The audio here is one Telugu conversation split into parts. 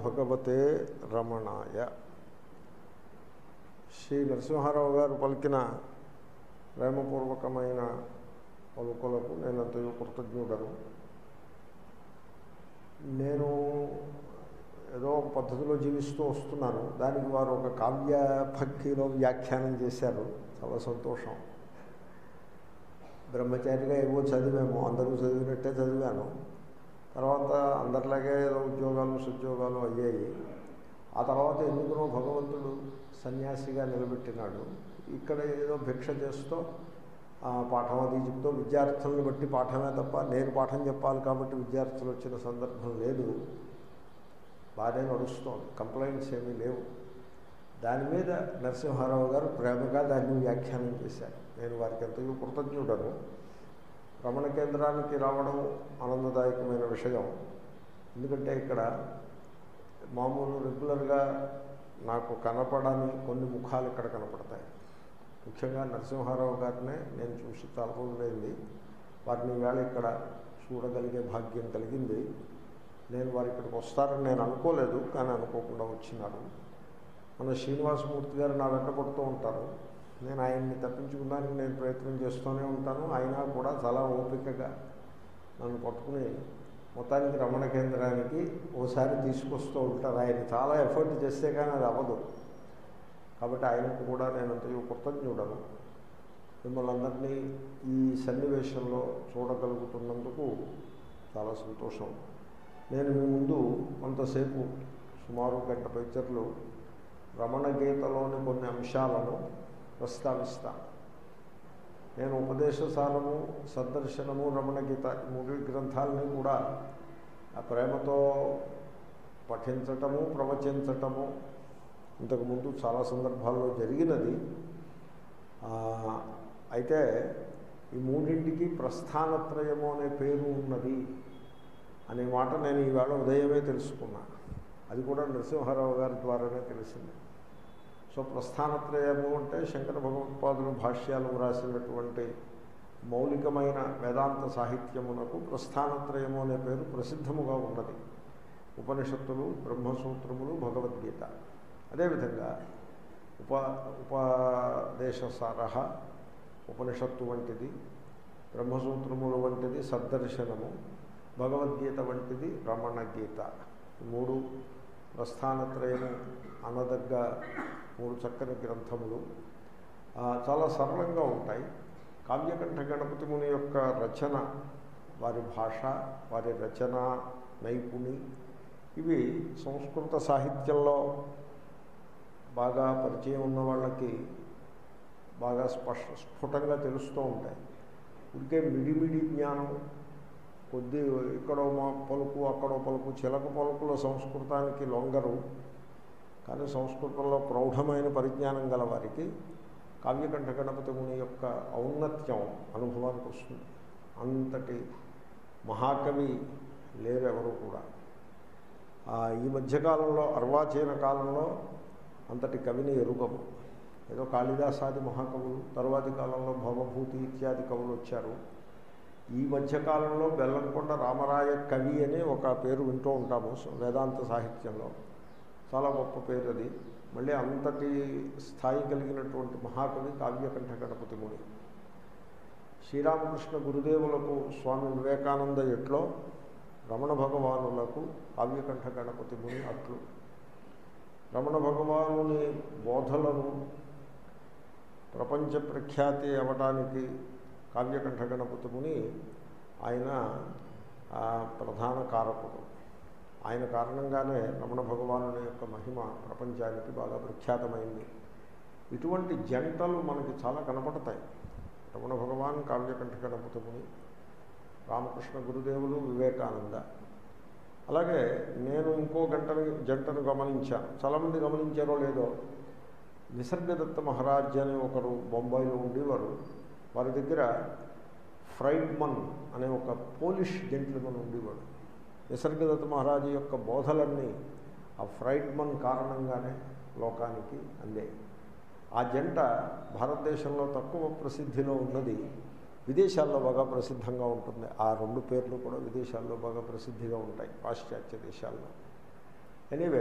భగవతే రమణాయ శ్రీ నరసింహారావు గారు పలికిన ప్రేమపూర్వకమైన పలుకులకు నేనంతయో కృతజ్ఞుడను నేను ఏదో ఒక పద్ధతిలో జీవిస్తూ వస్తున్నాను దానికి వారు ఒక కావ్య భక్తిలో వ్యాఖ్యానం చేశారు చాలా సంతోషం బ్రహ్మచారిగా ఏవో చదివాము అందరూ చదివినట్టే చదివాను తర్వాత అందరిలాగే ఏదో ఉద్యోగాలు సుద్యోగాలు అయ్యాయి ఆ తర్వాత ఎందుకునో భగవంతుడు సన్యాసిగా నిలబెట్టినాడు ఇక్కడ ఏదో భిక్ష చేస్తూ పాఠం అది చెప్తూ విద్యార్థులను బట్టి పాఠమే తప్ప నేను పాఠం చెప్పాలి కాబట్టి విద్యార్థులు వచ్చిన సందర్భం లేదు బాగానే నడుస్తోంది కంప్లైంట్స్ ఏమీ లేవు దాని మీద నరసింహారావు గారు ప్రేమగా దాన్ని వ్యాఖ్యానం చేశారు నేను వారికి ఎంతయో కృతజ్ఞుడను రమణ కేంద్రానికి రావడం ఆనందదాయకమైన విషయం ఎందుకంటే ఇక్కడ మామూలు రెగ్యులర్గా నాకు కనపడని కొన్ని ముఖాలు ఇక్కడ కనపడతాయి ముఖ్యంగా నరసింహారావు గారినే నేను చూసి చాలా రోజులైంది వారిని వేళ ఇక్కడ చూడగలిగే భాగ్యం కలిగింది నేను వారు ఇక్కడికి వస్తారని నేను అనుకోలేదు కానీ అనుకోకుండా వచ్చినారు మన శ్రీనివాసమూర్తి గారు నా వెంట పడుతూ ఉంటారు నేను ఆయన్ని తప్పించుకోవడానికి నేను ప్రయత్నం చేస్తూనే ఉంటాను అయినా కూడా చాలా ఓపికగా నన్ను పట్టుకుని మొత్తానికి రమణ కేంద్రానికి ఓసారి తీసుకొస్తూ ఉంటారు ఆయన చాలా ఎఫర్ట్ చేస్తే కానీ అది అవ్వదు కాబట్టి ఆయనకు కూడా నేను అంతయో కృతజ్ఞుడను మిమ్మల్ని అందరినీ ఈ సన్నివేశంలో చూడగలుగుతున్నందుకు చాలా సంతోషం నేను మీ ముందు కొంతసేపు సుమారు గంట పైచర్లు రమణ గీతలోని కొన్ని అంశాలను ప్రస్తావిస్తాను నేను ఉపదేశసారము సదర్శనము రమణ గీత మూడు గ్రంథాలని కూడా ఆ ప్రేమతో పఠించటము ప్రవచించటము ఇంతకుముందు చాలా సందర్భాల్లో జరిగినది అయితే ఈ మూడింటికి ప్రస్థానత్రయము అనే పేరు ఉన్నది అనే మాట నేను ఈవేళ ఉదయమే తెలుసుకున్నా అది కూడా నరసింహారావు గారి ద్వారానే తెలిసింది సో ప్రస్థానత్రయము అంటే శంకర భగవత్పాదులు భాష్యాలు వ్రాసినటువంటి మౌలికమైన వేదాంత సాహిత్యమునకు ప్రస్థానత్రయము అనే పేరు ప్రసిద్ధముగా ఉన్నది ఉపనిషత్తులు బ్రహ్మసూత్రములు భగవద్గీత అదేవిధంగా ఉప ఉపదేశసార ఉపనిషత్తు వంటిది బ్రహ్మసూత్రములు వంటిది సద్దర్శనము భగవద్గీత వంటిది రమణ గీత మూడు ప్రస్థానత్రయము అనదగ్గ మూడు చక్కని గ్రంథములు చాలా సరళంగా ఉంటాయి కావ్యకంఠ గణపతి ముని యొక్క రచన వారి భాష వారి రచన నైపుణి ఇవి సంస్కృత సాహిత్యంలో బాగా పరిచయం ఉన్న వాళ్ళకి బాగా స్పష్ట స్ఫుటంగా తెలుస్తూ ఉంటాయి ఉడికే మిడిమిడి జ్ఞానం కొద్ది ఇక్కడో మా పలుకు అక్కడో పలుకు చిలక పలుకుల సంస్కృతానికి లొంగరు కానీ సంస్కృతంలో ప్రౌఢమైన పరిజ్ఞానం గల వారికి కావ్యకంఠ గణపతి ముని యొక్క ఔన్నత్యం అనుభవానికి వస్తుంది అంతటి మహాకవి లేరెవరు కూడా ఈ మధ్యకాలంలో అర్వాచీన కాలంలో అంతటి కవిని ఎరుగము ఏదో కాళిదాసాది మహాకవులు తరువాతి కాలంలో భవభూతి ఇత్యాది కవులు వచ్చారు ఈ మధ్యకాలంలో బెల్లంకొండ రామరాయ కవి అని ఒక పేరు వింటూ ఉంటాము వేదాంత సాహిత్యంలో చాలా గొప్ప పేరు అది మళ్ళీ అంతటి స్థాయి కలిగినటువంటి మహాకవి కావ్యకంఠ గణపతి ముని శ్రీరామకృష్ణ గురుదేవులకు స్వామి వివేకానంద ఎట్లో రమణ భగవానులకు కావ్యకంఠ గణపతి ముని అట్లు రమణ భగవానుని బోధలను ప్రపంచ ప్రఖ్యాతి అవ్వటానికి కావ్యకంఠ గణపతి ముని ఆయన ప్రధాన కారకుడు ఆయన కారణంగానే రమణ భగవాను యొక్క మహిమ ప్రపంచానికి బాగా ప్రఖ్యాతమైంది ఇటువంటి జంటలు మనకి చాలా కనపడతాయి రమణ భగవాన్ కావ్యకంఠ గణపతి ముని రామకృష్ణ గురుదేవులు వివేకానంద అలాగే నేను ఇంకో గంటను జంటను గమనించాను చాలామంది గమనించారో లేదో నిసర్గదత్త మహారాజ్ అని ఒకరు బొంబాయిలో ఉండేవారు వారి దగ్గర ఫ్రైడ్మన్ అనే ఒక పోలిష్ జెంట్లమన్ ఉండేవాడు నిసర్గదత్త మహారాజు యొక్క బోధలన్నీ ఆ ఫ్రైడ్మన్ కారణంగానే లోకానికి అందే ఆ జంట భారతదేశంలో తక్కువ ప్రసిద్ధిలో ఉన్నది విదేశాల్లో బాగా ప్రసిద్ధంగా ఉంటుంది ఆ రెండు పేర్లు కూడా విదేశాల్లో బాగా ప్రసిద్ధిగా ఉంటాయి పాశ్చాత్య దేశాల్లో ఎనీవే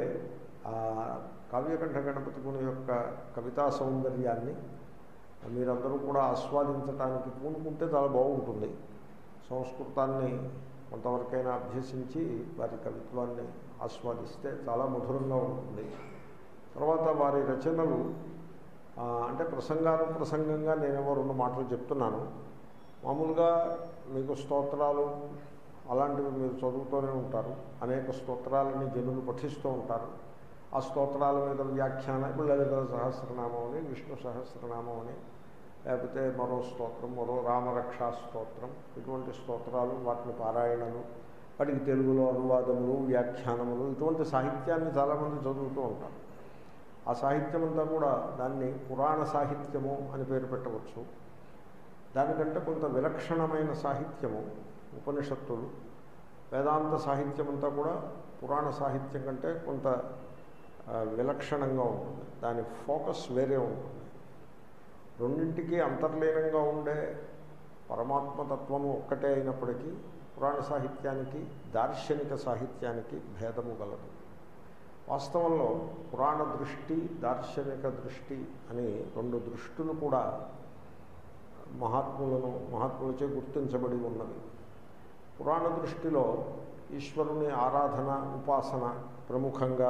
కావ్యకంఠ గణపతి ముని యొక్క కవితా సౌందర్యాన్ని మీరందరూ కూడా ఆస్వాదించడానికి పూనుకుంటే చాలా బాగుంటుంది సంస్కృతాన్ని కొంతవరకైనా అభ్యసించి వారి కవిత్వాన్ని ఆస్వాదిస్తే చాలా మధురంగా ఉంటుంది తర్వాత వారి రచనలు అంటే ప్రసంగానుప్రసంగంగా నేనేమో రెండు మాటలు చెప్తున్నాను మామూలుగా మీకు స్తోత్రాలు అలాంటివి మీరు చదువుతూనే ఉంటారు అనేక స్తోత్రాలని జనులు పఠిస్తూ ఉంటారు ఆ స్తోత్రాల మీద వ్యాఖ్యానం ఇప్పుడు లలిత సహస్రనామం అని విష్ణు సహస్రనామం అని లేకపోతే మరో స్తోత్రం మరో రామరక్షా స్తోత్రం ఇటువంటి స్తోత్రాలు వాటిని పారాయణలు వాటికి తెలుగులో అనువాదములు వ్యాఖ్యానములు ఇటువంటి సాహిత్యాన్ని చాలామంది చదువుతూ ఉంటారు ఆ సాహిత్యం అంతా కూడా దాన్ని పురాణ సాహిత్యము అని పేరు పెట్టవచ్చు దానికంటే కొంత విలక్షణమైన సాహిత్యము ఉపనిషత్తులు వేదాంత సాహిత్యం అంతా కూడా పురాణ సాహిత్యం కంటే కొంత విలక్షణంగా ఉంటుంది దాని ఫోకస్ వేరే ఉంటుంది రెండింటికి అంతర్లీనంగా ఉండే పరమాత్మతత్వము ఒక్కటే అయినప్పటికీ పురాణ సాహిత్యానికి దార్శనిక సాహిత్యానికి భేదము గలదు వాస్తవంలో పురాణ దృష్టి దార్శనిక దృష్టి అని రెండు దృష్టులు కూడా మహాత్ములను మహాత్ములచే గుర్తించబడి ఉన్నవి పురాణ దృష్టిలో ఈశ్వరుని ఆరాధన ఉపాసన ప్రముఖంగా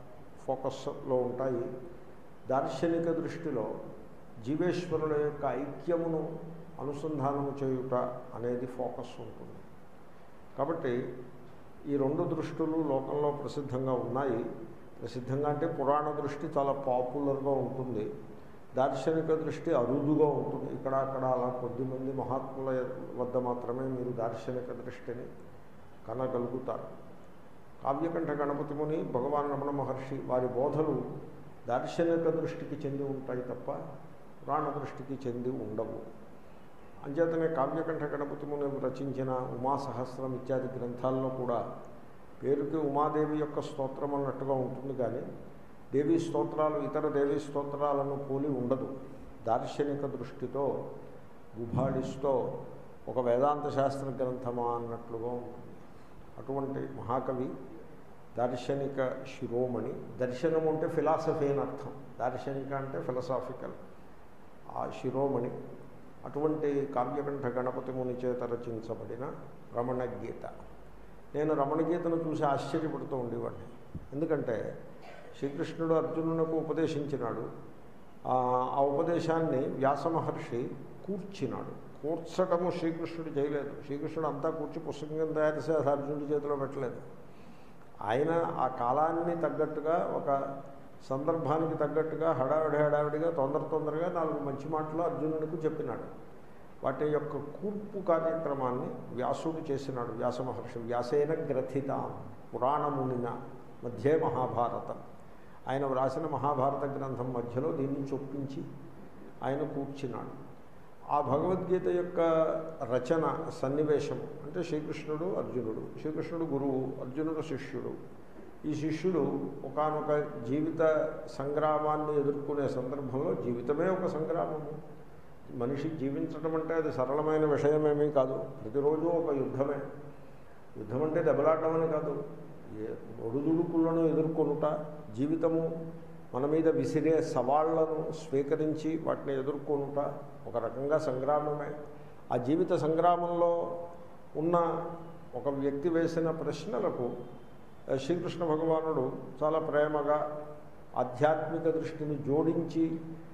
ఫోకస్లో ఉంటాయి దార్శనిక దృష్టిలో జీవేశ్వరుల యొక్క ఐక్యమును అనుసంధానము చేయుట అనేది ఫోకస్ ఉంటుంది కాబట్టి ఈ రెండు దృష్టులు లోకంలో ప్రసిద్ధంగా ఉన్నాయి ప్రసిద్ధంగా అంటే పురాణ దృష్టి చాలా పాపులర్గా ఉంటుంది దార్శనిక దృష్టి అరుదుగా ఉంటుంది ఇక్కడ అక్కడ అలా కొద్దిమంది మహాత్ముల వద్ద మాత్రమే మీరు దార్శనిక దృష్టిని కనగలుగుతారు కావ్యకంఠ గణపతి ముని భగవాన్ రమణ మహర్షి వారి బోధలు దార్శనిక దృష్టికి చెంది ఉంటాయి తప్ప పురాణ దృష్టికి చెంది ఉండవు అంచేతనే కావ్యకంఠ గణపతి ముని రచించిన ఉమా సహస్రం ఇత్యాది గ్రంథాల్లో కూడా పేరుకి ఉమాదేవి యొక్క స్తోత్రం అన్నట్టుగా ఉంటుంది కానీ దేవీ స్తోత్రాలు ఇతర దేవీ స్తోత్రాలను పోలి ఉండదు దార్శనిక దృష్టితో గుభాడిస్తూ ఒక వేదాంత శాస్త్ర గ్రంథమా అన్నట్లుగా ఉంటుంది అటువంటి మహాకవి దార్శనిక శిరోమణి దర్శనం అంటే ఫిలాసఫీ అని అర్థం దార్శనిక అంటే ఫిలసాఫికల్ ఆ శిరోమణి అటువంటి కావ్యకంఠ గణపతి ముని చేత రచించబడిన రమణ గీత నేను రమణ గీతను చూసి ఆశ్చర్యపడుతూ ఉండేవాడిని ఎందుకంటే శ్రీకృష్ణుడు అర్జునునకు ఉపదేశించినాడు ఆ ఉపదేశాన్ని వ్యాస మహర్షి కూర్చినాడు కూర్చటము శ్రీకృష్ణుడు చేయలేదు శ్రీకృష్ణుడు అంతా కూర్చి పుస్తకం తయారు చేసి అది అర్జునుడి చేతిలో పెట్టలేదు ఆయన ఆ కాలాన్ని తగ్గట్టుగా ఒక సందర్భానికి తగ్గట్టుగా హడావిడి హడావిడిగా తొందర తొందరగా నాలుగు మంచి మాటలు అర్జునుడికి చెప్పినాడు వాటి యొక్క కూర్పు కార్యక్రమాన్ని వ్యాసుడు చేసినాడు వ్యాస మహర్షి వ్యాసేన గ్రథిత పురాణమునిన మధ్యే మహాభారతం ఆయన వ్రాసిన మహాభారత గ్రంథం మధ్యలో దీన్ని చొప్పించి ఆయన కూర్చున్నాడు ఆ భగవద్గీత యొక్క రచన సన్నివేశం అంటే శ్రీకృష్ణుడు అర్జునుడు శ్రీకృష్ణుడు గురువు అర్జునుడు శిష్యుడు ఈ శిష్యుడు ఒకనొక జీవిత సంగ్రామాన్ని ఎదుర్కొనే సందర్భంలో జీవితమే ఒక సంగ్రామము మనిషి జీవించడం అంటే అది సరళమైన విషయమేమీ కాదు ప్రతిరోజు ఒక యుద్ధమే యుద్ధం అంటే దెబ్బలాడడం అని కాదు ఒడుదుడుకులను ఎదుర్కొనుట జీవితము మన మీద విసిరే సవాళ్లను స్వీకరించి వాటిని ఎదుర్కొనుట ఒక రకంగా సంగ్రామమే ఆ జీవిత సంగ్రామంలో ఉన్న ఒక వ్యక్తి వేసిన ప్రశ్నలకు శ్రీకృష్ణ భగవానుడు చాలా ప్రేమగా ఆధ్యాత్మిక దృష్టిని జోడించి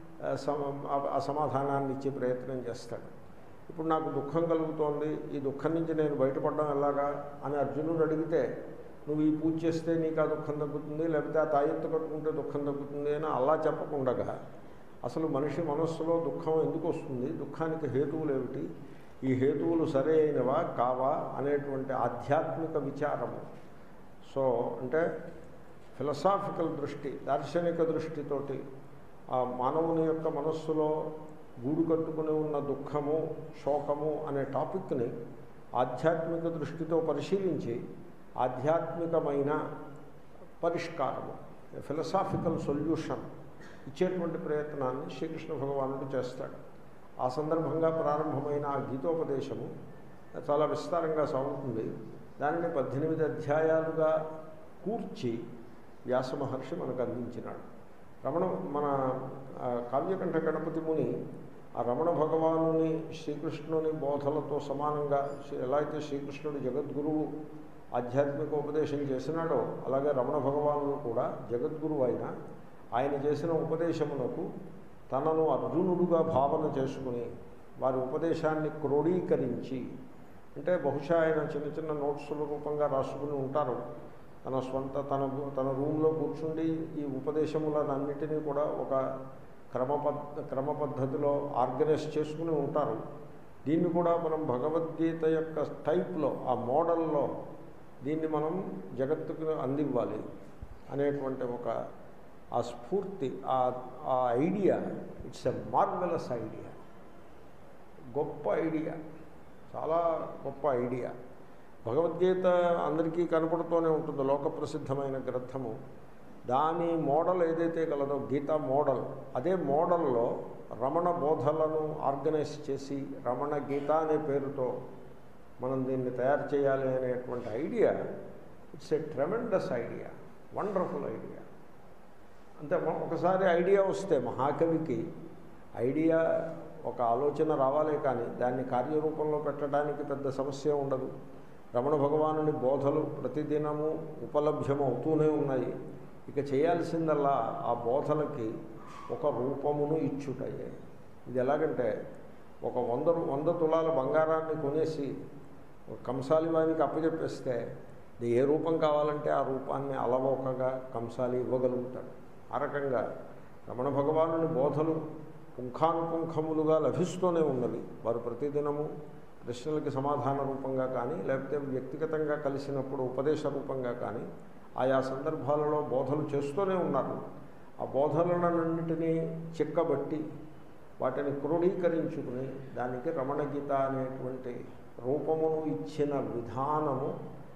ఆ సమాధానాన్ని ఇచ్చే ప్రయత్నం చేస్తాడు ఇప్పుడు నాకు దుఃఖం కలుగుతోంది ఈ దుఃఖం నుంచి నేను బయటపడడం ఎలాగా అని అర్జునుడు అడిగితే నువ్వు ఈ పూజ చేస్తే నీకు ఆ దుఃఖం తగ్గుతుంది లేకపోతే ఆ తాయెత్తు కట్టుకుంటే దుఃఖం తగ్గుతుంది అని అలా చెప్పకుండగా అసలు మనిషి మనస్సులో దుఃఖం ఎందుకు వస్తుంది దుఃఖానికి హేతువులు ఏమిటి ఈ హేతువులు సరే అయినవా కావా అనేటువంటి ఆధ్యాత్మిక విచారము సో అంటే ఫిలసాఫికల్ దృష్టి దార్శనిక దృష్టితోటి ఆ మానవుని యొక్క మనస్సులో గూడు కట్టుకుని ఉన్న దుఃఖము శోకము అనే టాపిక్ని ఆధ్యాత్మిక దృష్టితో పరిశీలించి ఆధ్యాత్మికమైన పరిష్కారము ఫిలసాఫికల్ సొల్యూషన్ ఇచ్చేటువంటి ప్రయత్నాన్ని శ్రీకృష్ణ భగవానుడు చేస్తాడు ఆ సందర్భంగా ప్రారంభమైన ఆ గీతోపదేశము చాలా విస్తారంగా సాగుతుంది దానిని పద్దెనిమిది అధ్యాయాలుగా కూర్చి వ్యాస మహర్షి మనకు అందించినాడు రమణ మన ఆ, కావ్యకంఠ గణపతి ముని ఆ రమణ భగవానుని శ్రీకృష్ణుని బోధలతో సమానంగా శ్రీ- ఎలా అయితే శ్రీకృష్ణుడు జగద్గురువు ఆధ్యాత్మిక ఉపదేశం చేసినాడో అలాగే రమణ భగవానుడు కూడా జగద్గురువు అయిన ఆయన చేసిన ఉపదేశమునకు తనను అర్జునుడుగా భావన చేసుకుని వారి ఉపదేశాన్ని క్రోడీకరించి అంటే బహుశా ఆయన చిన్న చిన్న నోట్సుల రూపంగా రాసుకుని ఉంటారు తన స్వంత తన తన రూమ్లో కూర్చుండి ఈ ఉపదేశములన్నిటినీ కూడా ఒక క్రమపద్ధ క్రమ పద్ధతిలో ఆర్గనైజ్ చేసుకుని ఉంటారు దీన్ని కూడా మనం భగవద్గీత యొక్క టైప్లో ఆ మోడల్లో దీన్ని మనం జగత్తుకు అందివ్వాలి అనేటువంటి ఒక ఆ స్ఫూర్తి ఆ ఆ idea it's a marvellous idea గొప్ప ఐడియా చాలా గొప్ప ఐడియా భగవద్గీత అందరికీ కనపడుతూనే ఉంటుంది లోక ప్రసిద్ధమైన గ్రంథము దాని మోడల్ ఏదైతే కలదో గీతా మోడల్ అదే మోడల్లో రమణ బోధలను ఆర్గనైజ్ చేసి రమణ గీత అనే పేరుతో మనం దీన్ని తయారు చేయాలి అనేటువంటి idea it's a tremendous idea wonderful idea అంతే మ- ఒకసారి ఐడియా వస్తే మహాకవికి ఐడియా ఒక ఆలోచన రావాలే కానీ దాన్ని కార్యరూపంలో పెట్టడానికి పెద్ద సమస్య ఉండదు రమణ భగవానుని బోధలు ప్రతిదినము ఉపలభ్యం అవుతూనే ఉన్నాయి ఇక చేయాల్సిందల్లా ఆ బోధలకి ఒక రూపమును ఇచ్చుటయే ఇది ఎలాగంటే ఒక వంద రు- వంద తులాల బంగారాన్ని కొనేసి ఒక కంసాలి వారికి అప్పచెప్పేస్తే ఇది ఏ రూపం కావాలంటే ఆ రూపాన్ని అలవోకగా కంసాలి ఇవ్వగలుగుతాడు ఆ రకంగా రమణ భగవానుని బోధలు పుంఖానుపుంఖములుగా లభిస్తూనే ఉన్నవి వారు ప్రతిదినము ప్రశ్నలకి సమాధాన రూపంగా కానీ లేకపోతే వ్యక్తిగతంగా కలిసినప్పుడు ఉపదేశ రూపంగా కానీ ఆయా సందర్భాలలో బోధలు చేస్తూనే ఉన్నారు ఆ బోధలన్నింటినీ చిక్కబట్టి వాటిని క్రోడీకరించుకుని దానికి రమణ గీత అనేటువంటి రూపమును ఇచ్చిన విధానము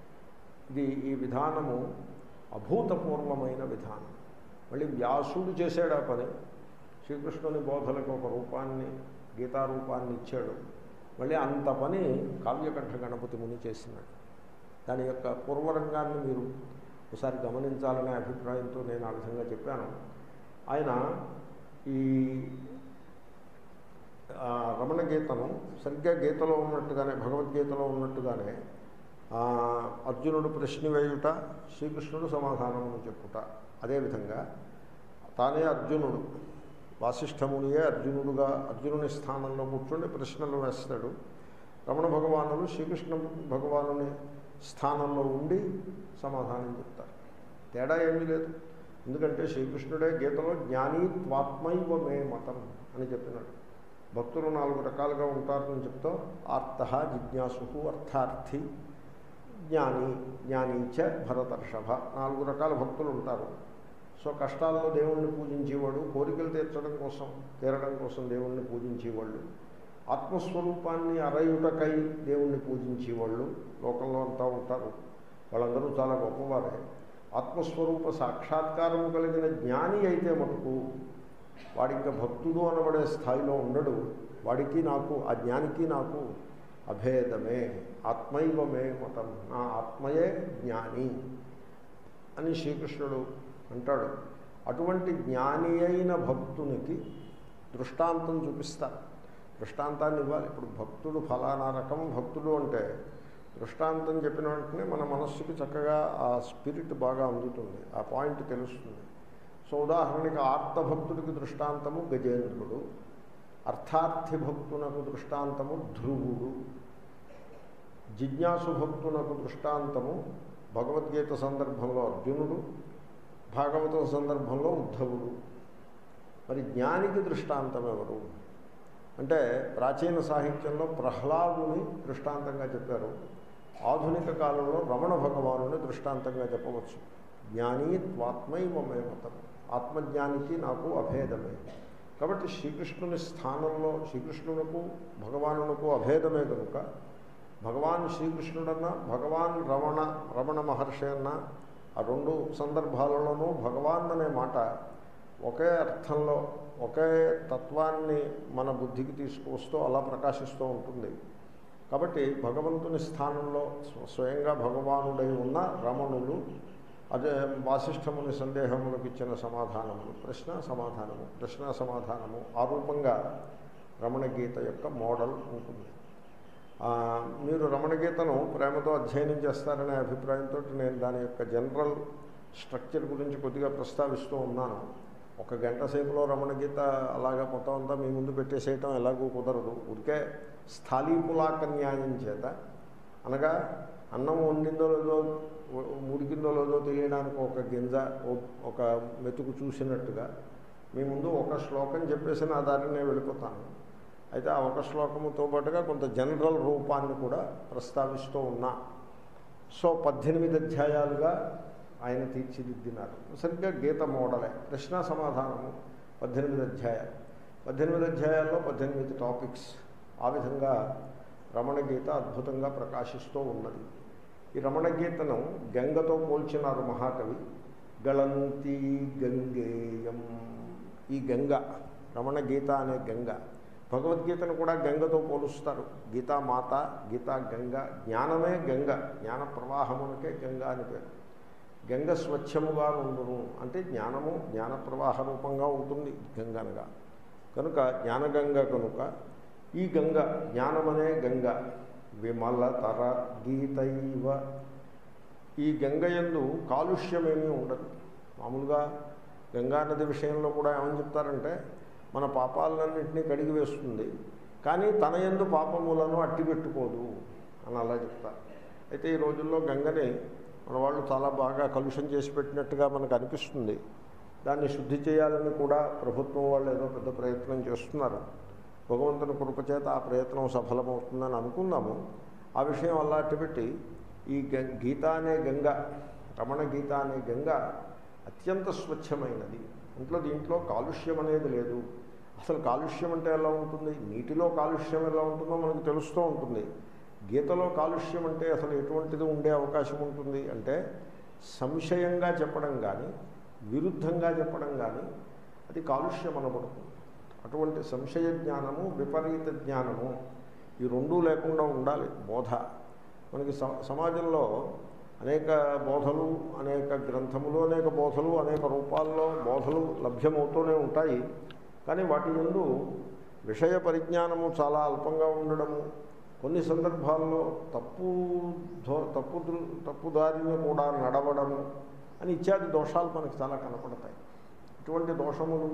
ఇది ఈ విధానము అభూతపూర్వమైన విధానం మళ్ళీ వ్యాసుడు చేశాడు ఆ పని శ్రీకృష్ణుని బోధలకు ఒక రూపాన్ని గీతారూపాన్ని ఇచ్చాడు మళ్ళీ అంత పని కావ్యకంఠ గణపతి ముని చేసినాడు దాని యొక్క పూర్వరంగాన్ని మీరు ఒకసారి గమనించాలనే అభిప్రాయంతో నేను ఆ విధంగా చెప్పాను ఆయన ఈ ఆ, రమణ గీతను సరిగ్గా గీతలో ఉన్నట్టుగానే భగవద్గీతలో ఉన్నట్టుగానే ఆ, అర్జునుడు ప్రశ్న వేయుట శ్రీకృష్ణుడు సమాధానమును చెప్పుట అదేవిధంగా తానే అర్జునుడు వాసిష్ఠమునియే అర్జునుడుగా అర్జునుని స్థానంలో కూర్చుండి ప్రశ్నలు వేస్తాడు రమణ భగవానుడు శ్రీకృష్ణ భగవానుని స్థానంలో ఉండి సమాధానం చెప్తారు తేడా ఏమీ లేదు ఎందుకంటే శ్రీకృష్ణుడే గీతలో జ్ఞాని త్వాత్మైవ మే మతం అని చెప్పినాడు భక్తులు నాలుగు రకాలుగా ఉంటారని చెప్తూ ఆర్త జిజ్ఞాసు అర్థార్థి జ్ఞాని జ్ఞానీచ భరతర్షభ నాలుగు రకాల భక్తులు ఉంటారు సో కష్టాల్లో దేవుణ్ణి పూజించేవాడు కోరికలు తీర్చడం కోసం తీరడం కోసం దేవుణ్ణి పూజించేవాళ్ళు ఆత్మస్వరూపాన్ని అరయుటకై దేవుణ్ణి పూజించేవాళ్ళు లోకంలో అంతా ఉంటారు వాళ్ళందరూ చాలా గొప్పవారే ఆత్మస్వరూప సాక్షాత్కారం కలిగిన జ్ఞాని అయితే మటుకు వాడి ఇంకా భక్తుడు అనబడే స్థాయిలో ఉండడు వాడికి నాకు ఆ జ్ఞానికి నాకు అభేదమే ఆత్మైవమే మతం నా ఆత్మయే జ్ఞాని అని శ్రీకృష్ణుడు అంటాడు అటువంటి జ్ఞాని అయిన భక్తునికి దృష్టాంతం చూపిస్తారు దృష్టాంతాన్ని ఇవ్వాలి ఇప్పుడు భక్తుడు ఫలానా రకం భక్తుడు అంటే దృష్టాంతం చెప్పిన వెంటనే మన మనస్సుకి చక్కగా ఆ స్పిరిట్ బాగా అందుతుంది ఆ పాయింట్ తెలుస్తుంది సో ఉదాహరణకి ఆర్తభక్తుడికి దృష్టాంతము గజేంద్రుడు అర్థార్థి భక్తునకు దృష్టాంతము ధ్రువుడు జిజ్ఞాసు భక్తునకు దృష్టాంతము భగవద్గీత సందర్భంలో అర్జునుడు భాగవతం సందర్భంలో ఉద్ధవుడు మరి జ్ఞానికి దృష్టాంతం ఎవరు అంటే ప్రాచీన సాహిత్యంలో ప్రహ్లాదుని దృష్టాంతంగా చెప్పారు ఆధునిక కాలంలో రమణ భగవానుని దృష్టాంతంగా చెప్పవచ్చు జ్ఞాని త్వాత్మైవ మే మతం ఆత్మజ్ఞానికి నాకు అభేదమే కాబట్టి శ్రీకృష్ణుని స్థానంలో శ్రీకృష్ణునకు భగవానునకు అభేదమే కనుక భగవాన్ శ్రీకృష్ణుడన్నా భగవాన్ రమణ రమణ మహర్షి అన్న ఆ రెండు సందర్భాలలోనూ భగవాన్ అనే మాట ఒకే అర్థంలో ఒకే తత్వాన్ని మన బుద్ధికి తీసుకువస్తూ అలా ప్రకాశిస్తూ ఉంటుంది కాబట్టి భగవంతుని స్థానంలో స్వ- స్వయంగా భగవానుడై ఉన్న రమణులు అదే వాసిష్టముని సందేహములకు ఇచ్చిన సమాధానములు ప్రశ్న సమాధానము ప్రశ్న సమాధానము ఆ రూపంగా రమణ గీత యొక్క మోడల్ ఉంటుంది ఆ, మీరు రమణ గీతను ప్రేమతో అధ్యయనం చేస్తారనే అభిప్రాయంతో నేను దాని యొక్క జనరల్ స్ట్రక్చర్ గురించి కొద్దిగా ప్రస్తావిస్తూ ఉన్నాను ఒక గంట సేపులో రమణ గీత అలాగా మొత్తం అంతా మీ ముందు పెట్టేసేయటం ఎలాగూ కుదరదు ఉడికే స్థాళీపులాక న్యాయం చేత అనగా అన్నం వండిందో లేదో ఉడికిందో లేదో తెలియడానికి ఒక గింజ ఓ- ఒక మెతుకు చూసినట్టుగా మీ ముందు ఒక శ్లోకం చెప్పేసి నా దారిని నేను వెళ్ళిపోతాను అయితే ఆ ఒక శ్లోకముతో పాటుగా కొంత జనరల్ రూపాన్ని కూడా ప్రస్తావిస్తూ ఉన్నా సో పద్దెనిమిది అధ్యాయాలుగా ఆయన తీర్చిదిద్దినారు సరిగ్గా గీత మోడలే ప్రశ్న సమాధానము పద్దెనిమిది అధ్యాయాలు పద్దెనిమిది అధ్యాయాల్లో పద్దెనిమిది టాపిక్స్ ఆ విధంగా రమణ గీత అద్భుతంగా ప్రకాశిస్తూ ఉన్నది ఈ రమణ గీతను గంగతో పోల్చినారు మహాకవి గళంతి గంగేయం ఈ గంగ రమణ గీత అనే గంగ భగవద్గీతను కూడా గంగతో పోలుస్తారు గీతామాత గీతా గంగ జ్ఞానమే గంగ జ్ఞాన ప్రవాహమునకే గంగ అని పేరు గంగ స్వచ్ఛముగా ఉండును అంటే జ్ఞానము జ్ఞాన ప్రవాహ రూపంగా ఉంటుంది గంగ అనగా కనుక జ్ఞానగంగ కనుక ఈ గంగ జ్ఞానమనే గంగ విమల తర గీతైవ ఈ గంగ యందు కాలుష్యమేమీ ఉండదు మామూలుగా గంగా నది విషయంలో కూడా ఏమని చెప్తారంటే మన పాపాలన్నింటినీ కడిగి వేస్తుంది కానీ తన యందు పాపములను అట్టిపెట్టుకోదు అని అలా చెప్తారు అయితే ఈ రోజుల్లో గంగని మన వాళ్ళు చాలా బాగా కలుషం చేసి పెట్టినట్టుగా మనకు అనిపిస్తుంది దాన్ని శుద్ధి చేయాలని కూడా ప్రభుత్వం వాళ్ళు ఏదో పెద్ద ప్రయత్నం చేస్తున్నారు భగవంతుని కృపచేత ఆ ప్రయత్నం సఫలమవుతుందని అనుకుందాము ఆ విషయం అలా అట్టిపెట్టి ఈ గ గీత అనే గంగ రమణ గీత అనే గంగ అత్యంత స్వచ్ఛమైనది ఇంట్లో దీంట్లో కాలుష్యం అనేది లేదు అసలు కాలుష్యం అంటే ఎలా ఉంటుంది నీటిలో కాలుష్యం ఎలా ఉంటుందో మనకు తెలుస్తూ ఉంటుంది గీతలో కాలుష్యం అంటే అసలు ఎటువంటిది ఉండే అవకాశం ఉంటుంది అంటే సంశయంగా చెప్పడం కానీ విరుద్ధంగా చెప్పడం కానీ అది కాలుష్యం అనబడుతుంది అటువంటి సంశయ జ్ఞానము విపరీత జ్ఞానము ఈ రెండూ లేకుండా ఉండాలి బోధ మనకి స- సమాజంలో అనేక బోధలు అనేక గ్రంథములు అనేక బోధలు అనేక రూపాల్లో బోధలు లభ్యమవుతూనే ఉంటాయి కానీ వాటి ముందు విషయ పరిజ్ఞానము చాలా అల్పంగా ఉండడము కొన్ని సందర్భాల్లో తప్పు ధో తప్పు దృ- తప్పు దారిని కూడా నడవడము అని ఇత్యాది దోషాలు మనకి చాలా కనపడతాయి ఇటువంటి దోషములు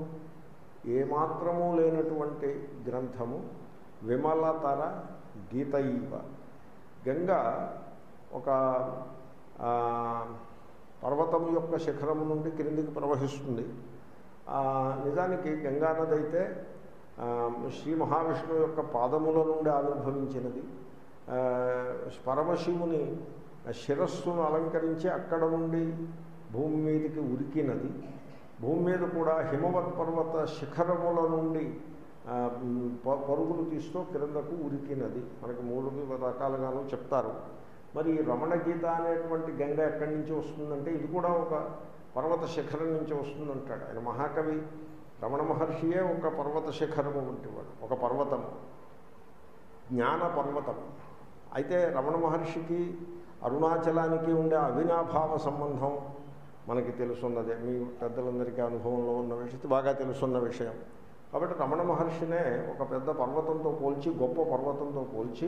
ఏమాత్రము లేనటువంటి గ్రంథము విమలతర గీతైవ గంగ ఒక ఆ, పర్వతం యొక్క శిఖరము నుండి క్రిందికి ప్రవహిస్తుంది ఆ, నిజానికి గంగా నది అయితే ఆ, శ్రీ మహావిష్ణువు యొక్క పాదముల నుండి ఆవిర్భవించినది ఆ, పరమశివుని శిరస్సును అలంకరించి అక్కడ నుండి భూమి మీదకి ఉరికినది భూమి మీద కూడా హిమవత్ పర్వత శిఖరముల నుండి ఆ, ప- పరుగులు తీస్తూ క్రిందకు ఉరికినది మనకి మూడు రకాలుగాను చెప్తారు మరి ఈ రమణ గీత అనేటువంటి గంగ ఎక్కడి నుంచి వస్తుందంటే ఇది కూడా ఒక పర్వత శిఖరం నుంచి వస్తుందంటాడు ఆయన మహాకవి రమణ మహర్షియే ఒక పర్వత శిఖరము వంటివాడు ఒక పర్వతము జ్ఞాన పర్వతం అయితే రమణ మహర్షికి అరుణాచలానికి ఉండే అవినాభావ సంబంధం మనకి తెలుసున్నదే మీ పెద్దలందరికీ అనుభవంలో ఉన్న విషయం బాగా తెలుసున్న విషయం కాబట్టి రమణ మహర్షినే ఒక పెద్ద పర్వతంతో పోల్చి గొప్ప పర్వతంతో పోల్చి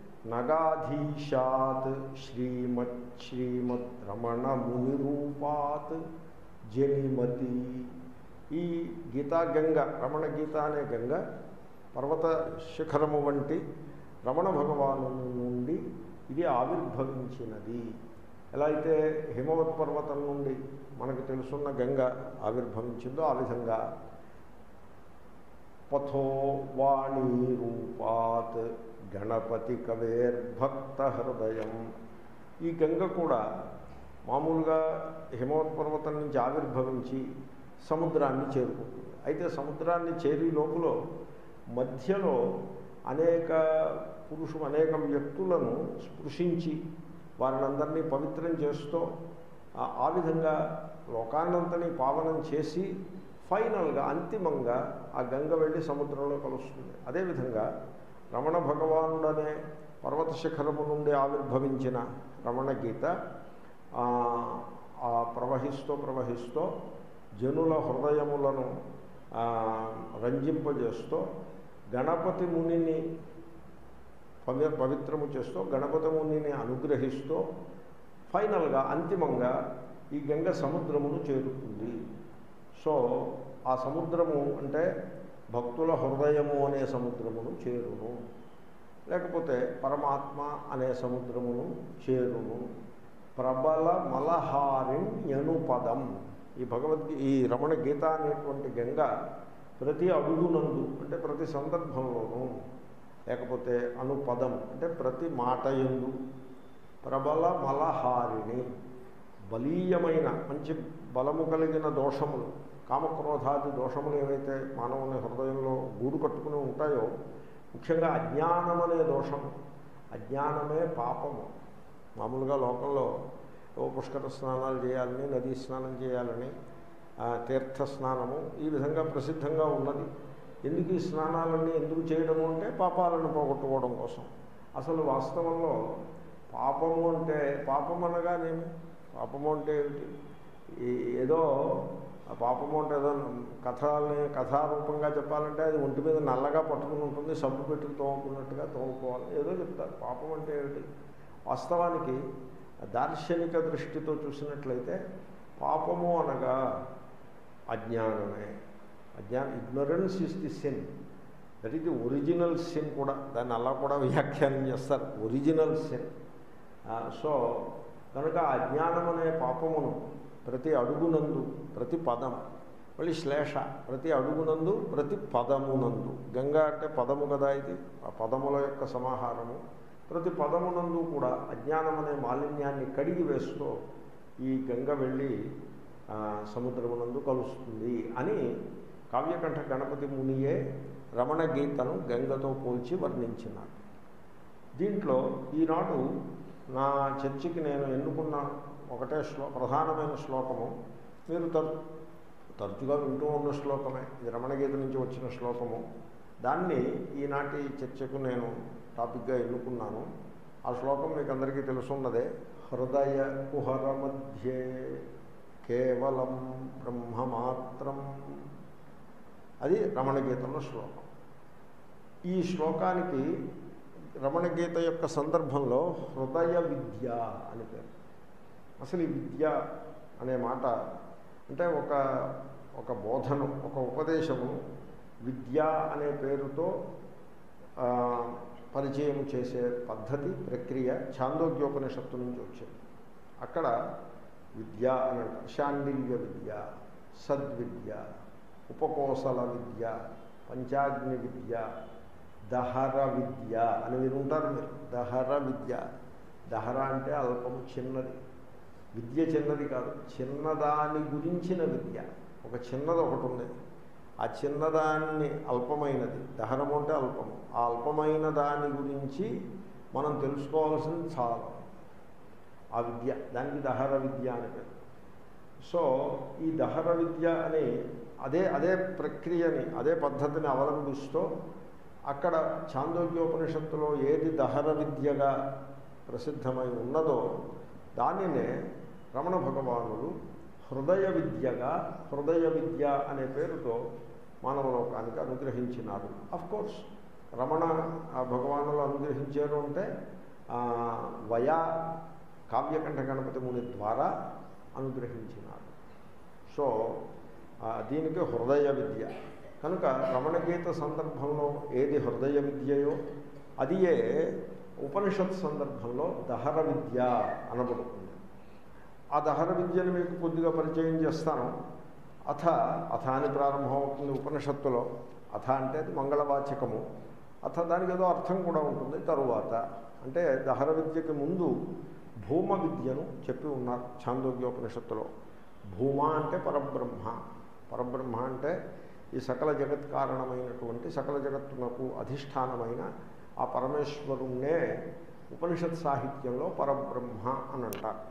నగాధీశాత్ శ్రీమత్ శ్రీమద్ రమణ ముని రూపాత్ జనిమతి ఈ గీతా గంగ రమణ గీత అనే గంగ పర్వత శిఖరము వంటి రమణ భగవాను నుండి ఇది ఆవిర్భవించినది ఎలా అయితే హిమవత్ పర్వతం నుండి మనకు తెలుసున్న గంగ ఆవిర్భవించిందో ఆ విధంగా పథో వాణీ రూపాత్ గణపతి కవేర్భక్త హృదయం ఈ గంగ కూడా మామూలుగా హిమవత్ పర్వతం నుంచి ఆవిర్భవించి సముద్రాన్ని చేరుకుంటుంది అయితే సముద్రాన్ని చేరి లోపల మధ్యలో అనేక పురుషులు అనేక వ్యక్తులను స్పృశించి వారినందరినీ పవిత్రం చేస్తూ ఆ- ఆ విధంగా లోకాన్నంతని పావనం చేసి ఫైనల్గా అంతిమంగా ఆ గంగ వెళ్ళి సముద్రంలో కలుస్తుంది అదేవిధంగా రమణ భగవానుడనే పర్వత శిఖరము నుండి ఆవిర్భవించిన రమణ గీత ఆ, ఆ ప్రవహిస్తూ ప్రవహిస్తూ జనుల హృదయములను ఆ, రంజింపజేస్తూ గణపతి మునిని పవి పవిత్రము చేస్తూ గణపతి మునిని అనుగ్రహిస్తూ ఫైనల్గా అంతిమంగా ఈ గంగ సముద్రమును చేరుతుంది సో ఆ సముద్రము అంటే భక్తుల హృదయము అనే సముద్రమును చేరును లేకపోతే పరమాత్మ అనే సముద్రమును చేరును ప్రబల మలహారిణ్యను పదం ఈ భగవద్గీ ఈ రమణ గీత అనేటువంటి గంగ ప్రతి అడుగునందు అంటే ప్రతి సందర్భంలోనూ లేకపోతే అనుపదం అంటే ప్రతి మాట ఎందు ప్రబల మలహారిణి బలీయమైన మంచి బలము కలిగిన దోషములు కామక్రోధాది దోషములు ఏవైతే మానవుని హృదయంలో గూడు కట్టుకుని ఉంటాయో ముఖ్యంగా అజ్ఞానం అనే దోషం అజ్ఞానమే పాపము మామూలుగా లోకంలో ఓ పుష్కర స్నానాలు చేయాలని నదీ స్నానం చేయాలని ఆ, తీర్థ స్నానము ఈ విధంగా ప్రసిద్ధంగా ఉన్నది ఎందుకు ఈ స్నానాలన్నీ ఎందుకు చేయడము అంటే పాపాలను పోగొట్టుకోవడం కోసం అసలు వాస్తవంలో పాపము అంటే పాపం అనగానేమి పాపము అంటే ఏమిటి ఈ ఏదో ఆ పాపము అంటే ఏదో కథల్ని కథారూపంగా చెప్పాలంటే అది ఒంటి మీద నల్లగా పట్టుకుని ఉంటుంది సబ్బు పెట్టుకు తోముకున్నట్టుగా తోముకోవాలి ఏదో చెప్తారు పాపం అంటే ఏమిటి వాస్తవానికి దార్శనిక దృష్టితో చూసినట్లయితే పాపము అనగా అజ్ఞానమే అజ్ఞాన ignorance is the sin that is the original sin కూడా దాన్ని అలా కూడా వ్యాఖ్యానం చేస్తారు ఒరిజినల్ సిన్ సో కనుక అజ్ఞానం అనే పాపమును ప్రతి అడుగునందు ప్రతి పదం మళ్ళీ శ్లేష ప్రతి అడుగునందు ప్రతి పదమునందు గంగా అంటే పదము కదా ఇది ఆ పదముల యొక్క సమాహారము ప్రతి పదమునందు కూడా అజ్ఞానం అనే మాలిన్యాన్ని కడిగి వేస్తూ ఈ గంగ వెళ్ళి ఆ, సముద్రమునందు కలుస్తుంది అని కావ్యకంఠ గణపతి మునియే రమణ గీతను గంగతో పోల్చి వర్ణించినారు దీంట్లో ఈనాడు నా చర్చికి నేను ఎన్నుకున్న ఒకటే శ్లో ప్రధానమైన శ్లోకము మీరు తర్ తరచుగా వింటూ ఉన్న శ్లోకమే ఇది రమణగీత నుంచి వచ్చిన శ్లోకము దాన్ని ఈనాటి చర్చకు నేను టాపిక్గా ఎన్నుకున్నాను ఆ శ్లోకం మీకు అందరికీ తెలుసున్నదే హృదయ కుహర మధ్యే కేవలం బ్రహ్మమాత్రం అది రమణగీతంలో శ్లోకం ఈ శ్లోకానికి రమణగీత యొక్క సందర్భంలో హృదయ విద్య అని పేరు అసలు ఈ విద్య అనే మాట అంటే ఒక ఒక బోధను ఒక ఉపదేశము విద్య అనే పేరుతో ఆ, పరిచయం చేసే పద్ధతి ప్రక్రియ ఛాందోగ్యోపనిషత్తు నుంచి వచ్చింది అక్కడ విద్య అని అంటారు శాండిల్య విద్య సద్విద్య ఉపకోసల విద్య పంచాగ్ని విద్య దహర విద్య అని మీరు ఉంటారు మీరు దహర విద్య దహర అంటే అల్పం చిన్నది విద్య చిన్నది కాదు చిన్నదాని గురించిన విద్య ఒక చిన్నది ఒకటి ఉంది ఆ చిన్నదాన్ని అల్పమైనది దహనము అంటే అల్పము ఆ అల్పమైన దాని గురించి మనం తెలుసుకోవాల్సింది చాలా ఆ విద్య దానికి దహర విద్య అని పేరు సో ఈ దహర విద్య అని అదే అదే ప్రక్రియని అదే పద్ధతిని అవలంబిస్తూ అక్కడ చాందోగ్యోపనిషత్తులో ఏది దహర విద్యగా ప్రసిద్ధమై ఉన్నదో దానినే రమణ భగవానుడు హృదయ విద్యగా హృదయ విద్య అనే పేరుతో మానవలోకానికి అనుగ్రహించినారు అఫ్ కోర్స్ రమణ ఆ భగవానులు అనుగ్రహించారు అంటే ఆ, వయా కావ్యకంఠ గణపతి ముని ద్వారా అనుగ్రహించినారు సో ఆ, దీనికి హృదయ విద్య కనుక రమణగీత సందర్భంలో ఏది హృదయ విద్యయో అదియే ఉపనిషత్ సందర్భంలో దహర విద్య అనబడుతుంది ఆ దహర విద్యను మీకు కొద్దిగా పరిచయం చేస్తాను అథ అథ అని ప్రారంభమవుతుంది ఉపనిషత్తులో అథ అంటే అది మంగళవాచకము అథ దానికి ఏదో అర్థం కూడా ఉంటుంది తరువాత అంటే దహర విద్యకి ముందు భూమ విద్యను చెప్పి ఉన్నారు ఛాందోగ్యోపనిషత్తులో భూమ అంటే పరబ్రహ్మ పరబ్రహ్మ అంటే ఈ సకల జగత్ కారణమైనటువంటి సకల జగత్తునకు అధిష్టానమైన ఆ పరమేశ్వరుణ్ణే ఉపనిషత్ సాహిత్యంలో పరబ్రహ్మ అని అంటారు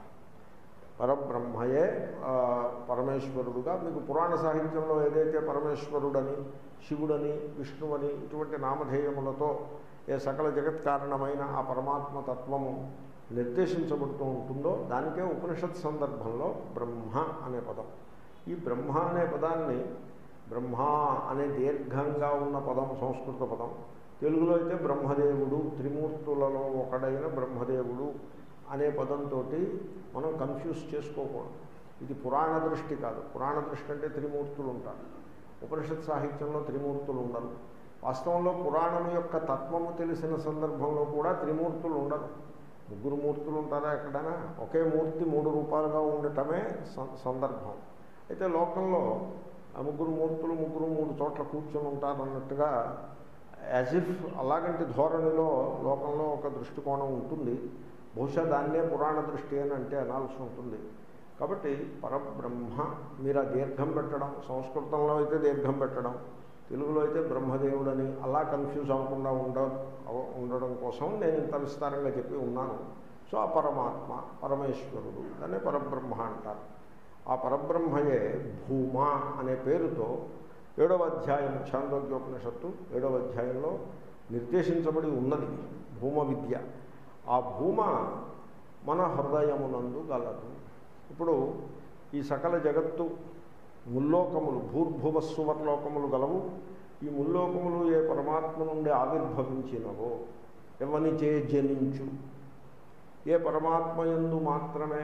పరబ్రహ్మయే ఆ, పరమేశ్వరుడుగా మీకు పురాణ సాహిత్యంలో ఏదైతే పరమేశ్వరుడని శివుడని విష్ణువని ఇటువంటి నామధేయములతో ఏ సకల జగత్ కారణమైన ఆ పరమాత్మ తత్వము నిర్దేశించబడుతూ ఉంటుందో దానికే ఉపనిషత్ సందర్భంలో బ్రహ్మ అనే పదం ఈ బ్రహ్మ అనే పదాన్ని బ్రహ్మ అనే దీర్ఘంగా ఉన్న పదం సంస్కృత పదం తెలుగులో అయితే బ్రహ్మదేవుడు త్రిమూర్తులలో ఒకడైన బ్రహ్మదేవుడు అనే పదంతో మనం కన్ఫ్యూజ్ చేసుకోకూడదు ఇది పురాణ దృష్టి కాదు పురాణ దృష్టి అంటే త్రిమూర్తులు ఉంటారు ఉపనిషత్ సాహిత్యంలో త్రిమూర్తులు ఉండరు వాస్తవంలో పురాణం యొక్క తత్వము తెలిసిన సందర్భంలో కూడా త్రిమూర్తులు ఉండరు ముగ్గురు మూర్తులు ఉంటారా ఎక్కడైనా ఒకే మూర్తి మూడు రూపాలుగా ఉండటమే సం- సందర్భం అయితే లోకంలో ఆ ముగ్గురు మూర్తులు ముగ్గురు మూడు చోట్ల కూర్చొని ఉంటారన్నట్టుగా యాజ్ ఇఫ్ అలాగంటి ధోరణిలో లోకంలో ఒక దృష్టికోణం ఉంటుంది బహుశా దాన్నే పురాణ దృష్టి అని అంటే అనాల్సి ఉంటుంది కాబట్టి పరబ్రహ్మ మీరు ఆ దీర్ఘం పెట్టడం సంస్కృతంలో అయితే దీర్ఘం పెట్టడం తెలుగులో అయితే బ్రహ్మదేవుడని అలా కన్ఫ్యూజ్ అవ్వకుండా ఉండ అవ- ఉండడం కోసం నేను ఇంత విస్తారంగా చెప్పి ఉన్నాను సో ఆ పరమాత్మ పరమేశ్వరుడు దాన్నే పరబ్రహ్మ అంటారు ఆ పరబ్రహ్మయే భూమ అనే పేరుతో ఏడవ అధ్యాయం ఛాందోగ్యోపనిషత్తు ఏడవ అధ్యాయంలో నిర్దేశించబడి ఉన్నది భూమ విద్య ఆ భూమ మన హృదయమునందు గలదు ఇప్పుడు ఈ సకల జగత్తు ముల్లోకములు భూర్భువ సువర్లోకములు గలవు ఈ ముల్లోకములు ఏ పరమాత్మ నుండి ఆవిర్భవించినవో ఎవని చే జనించు ఏ పరమాత్మ యందు మాత్రమే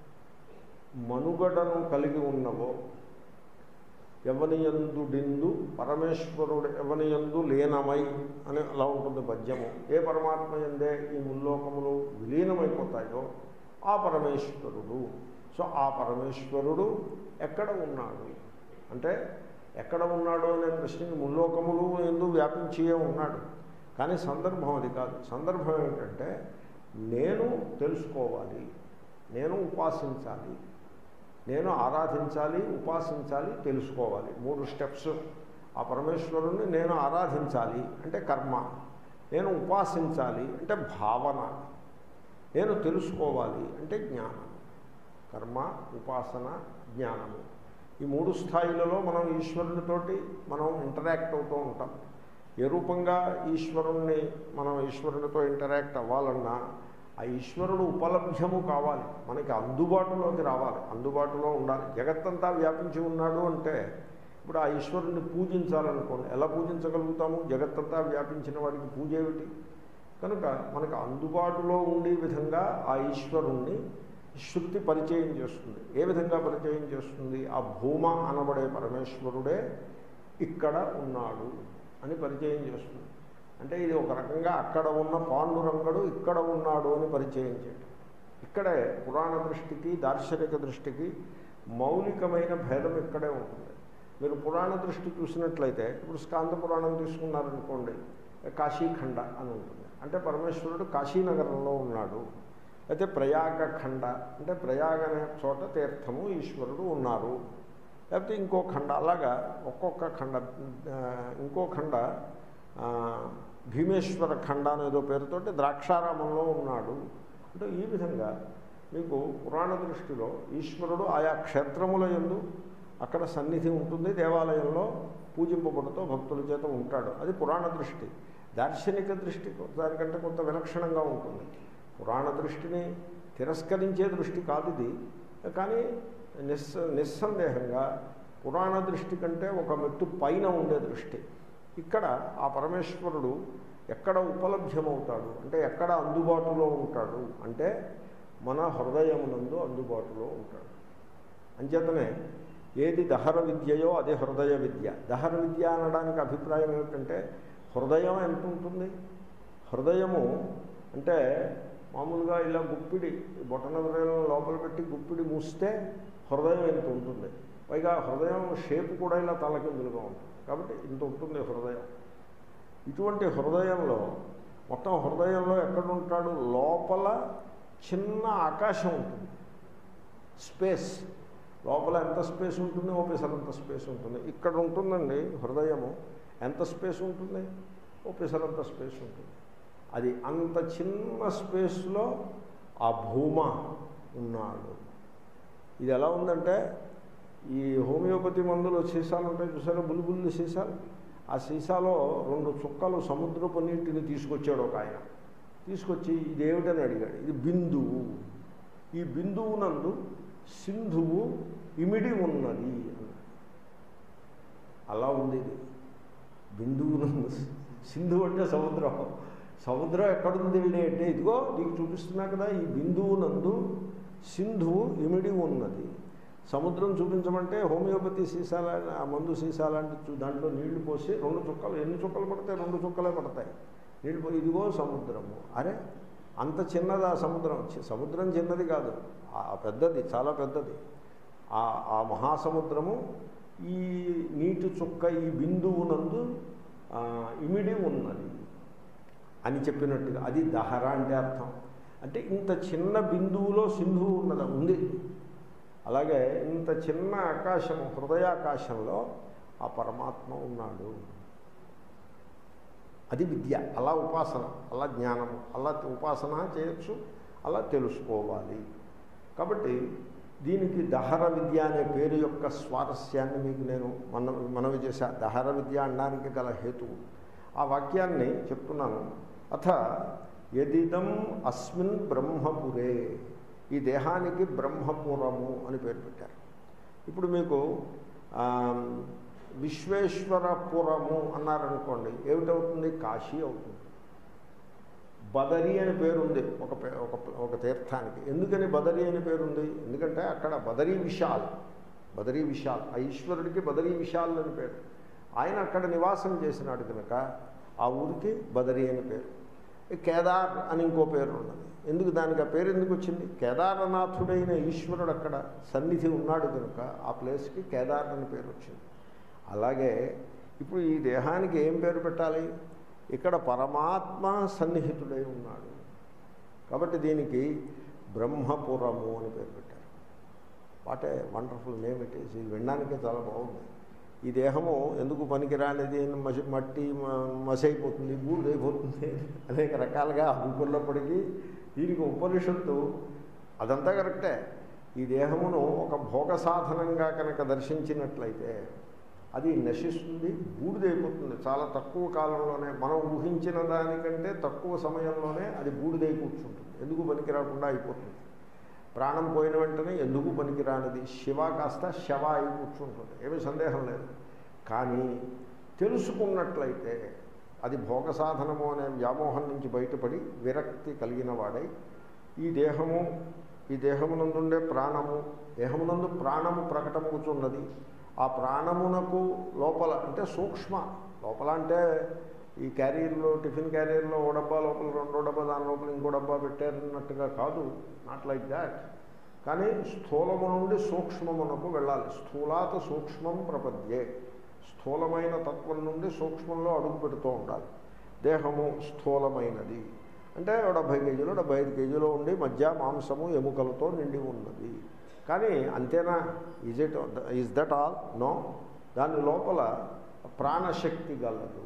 మనుగడను కలిగి ఉన్నవో ఎవని యందు డిందు పరమేశ్వరుడు ఎవని యందు లీనమై అని అలా ఉంటుంది పద్యము ఏ పరమాత్మ యందే ఈ ముల్లోకములు విలీనమైపోతాయో ఆ పరమేశ్వరుడు సో ఆ పరమేశ్వరుడు ఎక్కడ ఉన్నాడు అంటే ఎక్కడ ఉన్నాడు అనే ప్రశ్నకి ముల్లోకములు ఎందు వ్యాపించియే ఉన్నాడు కానీ సందర్భం అది కాదు సందర్భం ఏంటంటే నేను తెలుసుకోవాలి నేను ఉపాసించాలి నేను ఆరాధించాలి ఉపాసించాలి తెలుసుకోవాలి మూడు స్టెప్స్ ఆ పరమేశ్వరుణ్ణి నేను ఆరాధించాలి అంటే కర్మ నేను ఉపాసించాలి అంటే భావన నేను తెలుసుకోవాలి అంటే జ్ఞానం కర్మ ఉపాసన జ్ఞానము ఈ మూడు స్థాయిలలో మనం ఈశ్వరునితోటి మనం ఇంటరాక్ట్ అవుతూ ఉంటాం ఏ రూపంగా ఈశ్వరుణ్ణి మనం ఈశ్వరునితో ఇంటరాక్ట్ అవ్వాలన్నా ఆ ఈశ్వరుడు ఉపలభ్యము కావాలి మనకి అందుబాటులోకి రావాలి అందుబాటులో ఉండాలి జగత్తంతా వ్యాపించి ఉన్నాడు అంటే ఇప్పుడు ఆ ఈశ్వరుణ్ణి పూజించాలనుకోండి ఎలా పూజించగలుగుతాము జగత్తంతా వ్యాపించిన వాడికి పూజ ఏమిటి కనుక మనకు అందుబాటులో ఉండే విధంగా ఆ ఈశ్వరుణ్ణి శృతి పరిచయం చేస్తుంది ఏ విధంగా పరిచయం చేస్తుంది ఆ భూమ అనబడే పరమేశ్వరుడే ఇక్కడ ఉన్నాడు అని పరిచయం చేస్తుంది అంటే ఇది ఒక రకంగా అక్కడ ఉన్న పాండురంగడు ఇక్కడ ఉన్నాడు అని పరిచయం చేయటం ఇక్కడే పురాణ దృష్టికి దార్శనిక దృష్టికి మౌలికమైన భేదం ఇక్కడే ఉంటుంది మీరు పురాణ దృష్టి చూసినట్లయితే ఇప్పుడు స్కాంద పురాణం తీసుకున్నారనుకోండి కాశీఖండ అని ఉంటుంది అంటే పరమేశ్వరుడు కాశీనగరంలో ఉన్నాడు అయితే ప్రయాగ ఖండ అంటే ప్రయాగ అనే చోట తీర్థము ఈశ్వరుడు ఉన్నారు లేకపోతే ఇంకో ఖండ అలాగా ఒక్కొక్క ఖండ ఆ, ఇంకో ఖండ ఆ, భీమేశ్వర ఖండ అనేదో పేరుతోటి ద్రాక్షారామంలో ఉన్నాడు అంటే ఈ విధంగా మీకు పురాణ దృష్టిలో ఈశ్వరుడు ఆయా క్షేత్రముల యందు అక్కడ సన్నిధి ఉంటుంది దేవాలయంలో పూజింపబడుతూ భక్తుల చేత ఉంటాడు అది పురాణ దృష్టి దార్శనిక దృష్టి దానికంటే కొంత విలక్షణంగా ఉంటుంది పురాణ దృష్టిని తిరస్కరించే దృష్టి కాదు ఇది కానీ నిస్స నిస్సందేహంగా పురాణ దృష్టి కంటే ఒక మెట్టు పైన ఉండే దృష్టి ఇక్కడ ఆ పరమేశ్వరుడు ఎక్కడ ఉపలభ్యమవుతాడు అంటే ఎక్కడ అందుబాటులో ఉంటాడు అంటే మన హృదయమునందు అందుబాటులో ఉంటాడు అంచేతనే ఏది దహర విద్యయో అది హృదయ విద్య దహర విద్య అనడానికి అభిప్రాయం ఏమిటంటే హృదయం ఎంత ఉంటుంది హృదయము అంటే మామూలుగా ఇలా గుప్పిడి బొటన వ్రేలను లోపల పెట్టి గుప్పిడి మూస్తే హృదయం ఎంత ఉంటుంది పైగా హృదయం షేప్ కూడా ఇలా తలకిందులుగా ఉంటుంది కాబట్టి ఇంత ఉంటుంది హృదయం ఇటువంటి హృదయంలో మొత్తం హృదయంలో ఎక్కడుంటాడు లోపల చిన్న ఆకాశం ఉంటుంది స్పేస్ లోపల ఎంత స్పేస్ ఉంటుంది ఓపెసర్ అంత స్పేస్ ఉంటుంది ఇక్కడ ఉంటుందండి హృదయము ఎంత స్పేస్ ఉంటుంది ఓపెసర్ అంత స్పేస్ ఉంటుంది అది అంత చిన్న స్పేస్లో ఆ భూమ ఉన్నాడు ఇది ఎలా ఉందంటే ఈ హోమియోపతి మందులు సీసాలు ఉంటాయి చూసారా బుల్బుల్లి సీసాలు ఆ సీసాలో రెండు చుక్కలు సముద్రపు నీటిని తీసుకొచ్చాడు ఒక ఆయన తీసుకొచ్చి ఇది ఏమిటని అడిగాడు ఇది బిందువు ఈ బిందువునందు సింధువు ఇమిడి ఉన్నది అన్నాడు అలా ఉంది ఇది బిందువునందు సింధువు అంటే సముద్రం సముద్రం ఎక్కడుంది వెళ్ళి అంటే ఇదిగో నీకు చూపిస్తున్నా కదా ఈ బిందువునందు సింధువు ఇమిడి ఉన్నది సముద్రం చూపించమంటే హోమియోపతి సీసాల ఆ మందు సీసాలాంటి చూ- దాంట్లో నీళ్లు పోసి రెండు చుక్కలు ఎన్ని చుక్కలు పడతాయి రెండు చుక్కలే పడతాయి నీళ్ళు పోయి ఇదిగో సముద్రము అరే అంత చిన్నది ఆ సముద్రం చి- సముద్రం చిన్నది కాదు ఆ పెద్దది చాలా పెద్దది ఆ ఆ మహాసముద్రము ఈ నీటి చుక్క ఈ బిందువునందు ఆ, ఇమిడి ఉన్నది అని చెప్పినట్టుగా అది దహర అంటే అర్థం అంటే ఇంత చిన్న బిందువులో సింధువు ఉన్నది ఉంది అలాగే ఇంత చిన్న ఆకాశము హృదయాకాశంలో ఆ పరమాత్మ ఉన్నాడు అది విద్య అలా ఉపాసన అలా జ్ఞానము అలా ఉపాసన చేయొచ్చు అలా తెలుసుకోవాలి కాబట్టి దీనికి దహర విద్య అనే పేరు యొక్క స్వారస్యాన్ని మీకు నేను మన మనవి చేశా దహర విద్య అనడానికి గల హేతువు ఆ వాక్యాన్ని చెప్తున్నాను అథ యదిదం అస్మిన్ బ్రహ్మపురే ఈ దేహానికి బ్రహ్మపురము అని పేరు పెట్టారు ఇప్పుడు మీకు ఆ, విశ్వేశ్వరపురము అన్నారనుకోండి ఏమిటవుతుంది కాశీ అవుతుంది బదరి అని పేరుంది ఒక పే- ఒక ఒక తీర్థానికి ఎందుకని బదరి అని పేరుంది ఎందుకంటే అక్కడ బదరీ విశాల్ బదరీ విశాల్ ఆ ఈశ్వరుడికి బదరీ విశాల్ అని పేరు ఆయన అక్కడ నివాసం చేసినాడు కనుక ఆ ఊరికి బదరి అని పేరు ఈ కేదార్ అని ఇంకో పేరు ఉన్నది ఎందుకు దానికి ఆ పేరు ఎందుకు వచ్చింది కేదారనాథుడైన ఈశ్వరుడు అక్కడ సన్నిధి ఉన్నాడు కనుక ఆ ప్లేస్కి కేదార్ అని పేరు వచ్చింది అలాగే ఇప్పుడు ఈ దేహానికి ఏం పేరు పెట్టాలి ఇక్కడ పరమాత్మ సన్నిహితుడై ఉన్నాడు కాబట్టి దీనికి బ్రహ్మపురము అని పేరు పెట్టారు what a wonderful name it is ఇది వినడానికే చాలా బాగుంది ఈ దేహము ఎందుకు పనికిరానిది మసి మట్టి మ- మసైపోతుంది బూడిదైపోతుంది అనేక రకాలుగా అనుకున్నప్పటికీ దీనికి ఉపనిషత్తు అదంతా కరెక్టే ఈ దేహమును ఒక భోగ సాధనంగా కనుక దర్శించినట్లయితే అది నశిస్తుంది బూడిదైపోతుంది చాలా తక్కువ కాలంలోనే మనం ఊహించిన దానికంటే తక్కువ సమయంలోనే అది బూడిదై కూర్చుంటుంది ఎందుకు పనికి రాకుండా అయిపోతుంది ప్రాణం పోయిన వెంటనే ఎందుకు పనికిరానిది శివ కాస్త శవ అయి కూర్చుంటుంది ఏమీ సందేహం లేదు కానీ తెలుసుకున్నట్లయితే అది భోగ సాధనము అనే వ్యామోహం నుంచి బయటపడి విరక్తి కలిగిన వాడై ఈ దేహము ఈ దేహమునందుండే ప్రాణము దేహమునందు ప్రాణము ప్రకటమవుతున్నది ఆ ప్రాణమునకు లోపల అంటే సూక్ష్మ లోపల అంటే ఈ క్యారియర్లో టిఫిన్ క్యారియర్లో ఓ డబ్బా లోపల రెండో డబ్బా దాని లోపల ఇంకో డబ్బా పెట్టారన్నట్టుగా కాదు నాట్ లైక్ దాట్ కానీ స్థూలము నుండి సూక్ష్మమునకు వెళ్ళాలి స్థూలాత సూక్ష్మం ప్రపద్యే స్థూలమైన తత్వం నుండి సూక్ష్మంలో అడుగు పెడుతూ ఉండాలి దేహము స్థూలమైనది అంటే ఓ డెబ్భై కేజీలు డెబ్బై ఐదు కేజీలో ఉండి మధ్య మాంసము ఎముకలతో నిండి ఉన్నది కానీ అంతేనా is it is that all no దాని లోపల ప్రాణశక్తి గలదు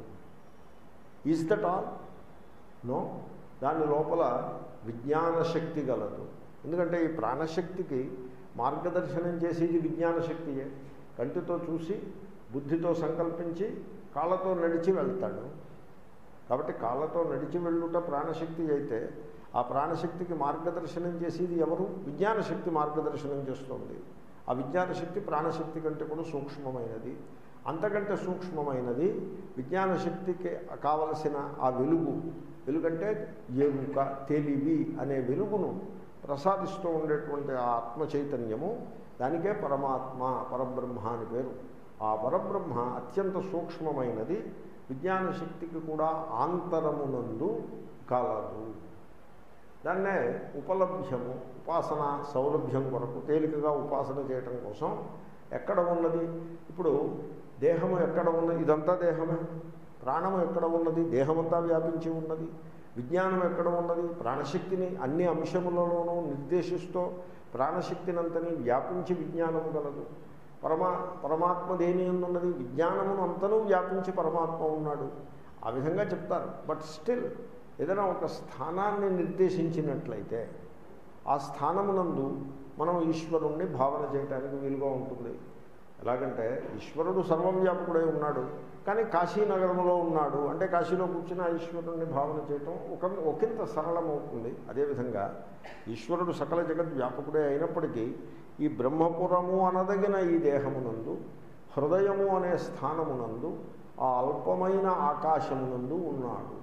ఈజ్ దట్ ఆల్ నో దాని లోపల విజ్ఞాన శక్తి గలదు ఎందుకంటే ఈ ప్రాణశక్తికి మార్గదర్శనం చేసేది విజ్ఞాన శక్తియే కంటితో చూసి బుద్ధితో సంకల్పించి కాళ్ళతో నడిచి వెళ్తాడు కాబట్టి కాళ్ళతో నడిచి వెళ్ళుట ప్రాణశక్తి అయితే ఆ ప్రాణశక్తికి మార్గదర్శనం చేసేది ఎవరు విజ్ఞాన శక్తి మార్గదర్శనం చేస్తుంది ఆ విజ్ఞాన శక్తి ప్రాణశక్తి కంటే కూడా సూక్ష్మమైనది అంతకంటే సూక్ష్మమైనది విజ్ఞాన శక్తికి కావలసిన ఆ వెలుగు వెలుగంటే ఎరుక తెలివి అనే వెలుగును ప్రసాదిస్తూ ఉండేటువంటి ఆ ఆత్మ చైతన్యము దానికే పరమాత్మ పరబ్రహ్మ అని పేరు ఆ పరబ్రహ్మ అత్యంత సూక్ష్మమైనది విజ్ఞాన శక్తికి కూడా ఆంతరమునందు కలదు దాన్నే ఉపలభ్యము ఉపాసన సౌలభ్యం కొరకు తేలికగా ఉపాసన చేయటం కోసం ఎక్కడ ఉన్నది ఇప్పుడు దేహము ఎక్కడ ఉన్నది ఇదంతా దేహమే ప్రాణము ఎక్కడ ఉన్నది దేహమంతా వ్యాపించి ఉన్నది విజ్ఞానం ఎక్కడ ఉన్నది ప్రాణశక్తిని అన్ని అంశములలోనూ నిర్దేశిస్తూ ప్రాణశక్తినంతని వ్యాపించి విజ్ఞానము గలదు పరమా పరమాత్మ దేని ఉన్నది విజ్ఞానమును అంతనూ వ్యాపించి పరమాత్మ ఉన్నాడు ఆ విధంగా చెప్తారు బట్ స్టిల్ ఏదైనా ఒక స్థానాన్ని నిర్దేశించినట్లయితే ఆ స్థానమునందు మనం ఈశ్వరుణ్ణి భావన చేయడానికి వీలుగా ఉంటుంది ఎలాగంటే ఈశ్వరుడు సర్వవ్యాపకుడై ఉన్నాడు కానీ కాశీనగరంలో ఉన్నాడు అంటే కాశీలో కూర్చుని ఆ ఈశ్వరుణ్ణి భావన చేయటం ఒక ఒకంత సరళమవుతుంది అదేవిధంగా ఈశ్వరుడు సకల జగత్ వ్యాపకుడే అయినప్పటికీ ఈ బ్రహ్మపురము అనదగిన ఈ దేహమునందు హృదయము అనే స్థానమునందు ఆ అల్పమైన ఆకాశమునందు ఉన్నాడు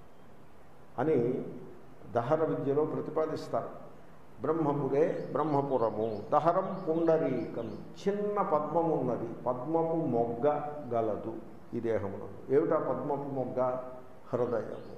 అని దహర విద్యలో ప్రతిపాదిస్తారు బ్రహ్మపురే బ్రహ్మపురము దహరం పుండరీకం చిన్న పద్మము ఉన్నది పద్మపు మొగ్గ గలదు ఈ దేహమునందు ఏమిటా పద్మపు మొగ్గ హృదయము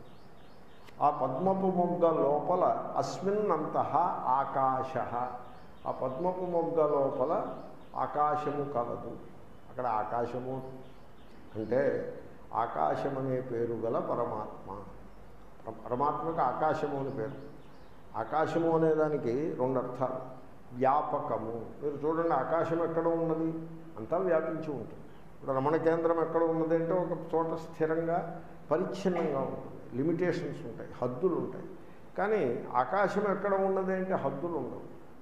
ఆ పద్మపు మొగ్గ లోపల అస్మిన్నంత ఆకాశ ఆ పద్మపు మొగ్గ లోపల ఆకాశము కలదు అక్కడ ఆకాశము అంటే ఆకాశం అనే పేరు గల పరమాత్మ పరమాత్మకు ఆకాశము అని పేరు ఆకాశము అనేదానికి రెండు అర్థాలు వ్యాపకము మీరు చూడండి ఆకాశం ఎక్కడ ఉన్నది అంతా వ్యాపించి ఉంటుంది ఇప్పుడు రమణ కేంద్రం ఎక్కడ ఉన్నది అంటే ఒక చోట స్థిరంగా పరిచ్ఛిన్నంగా ఉంటుంది లిమిటేషన్స్ ఉంటాయి హద్దులు ఉంటాయి కానీ ఆకాశం ఎక్కడ ఉన్నది అంటే హద్దులు ఉండవు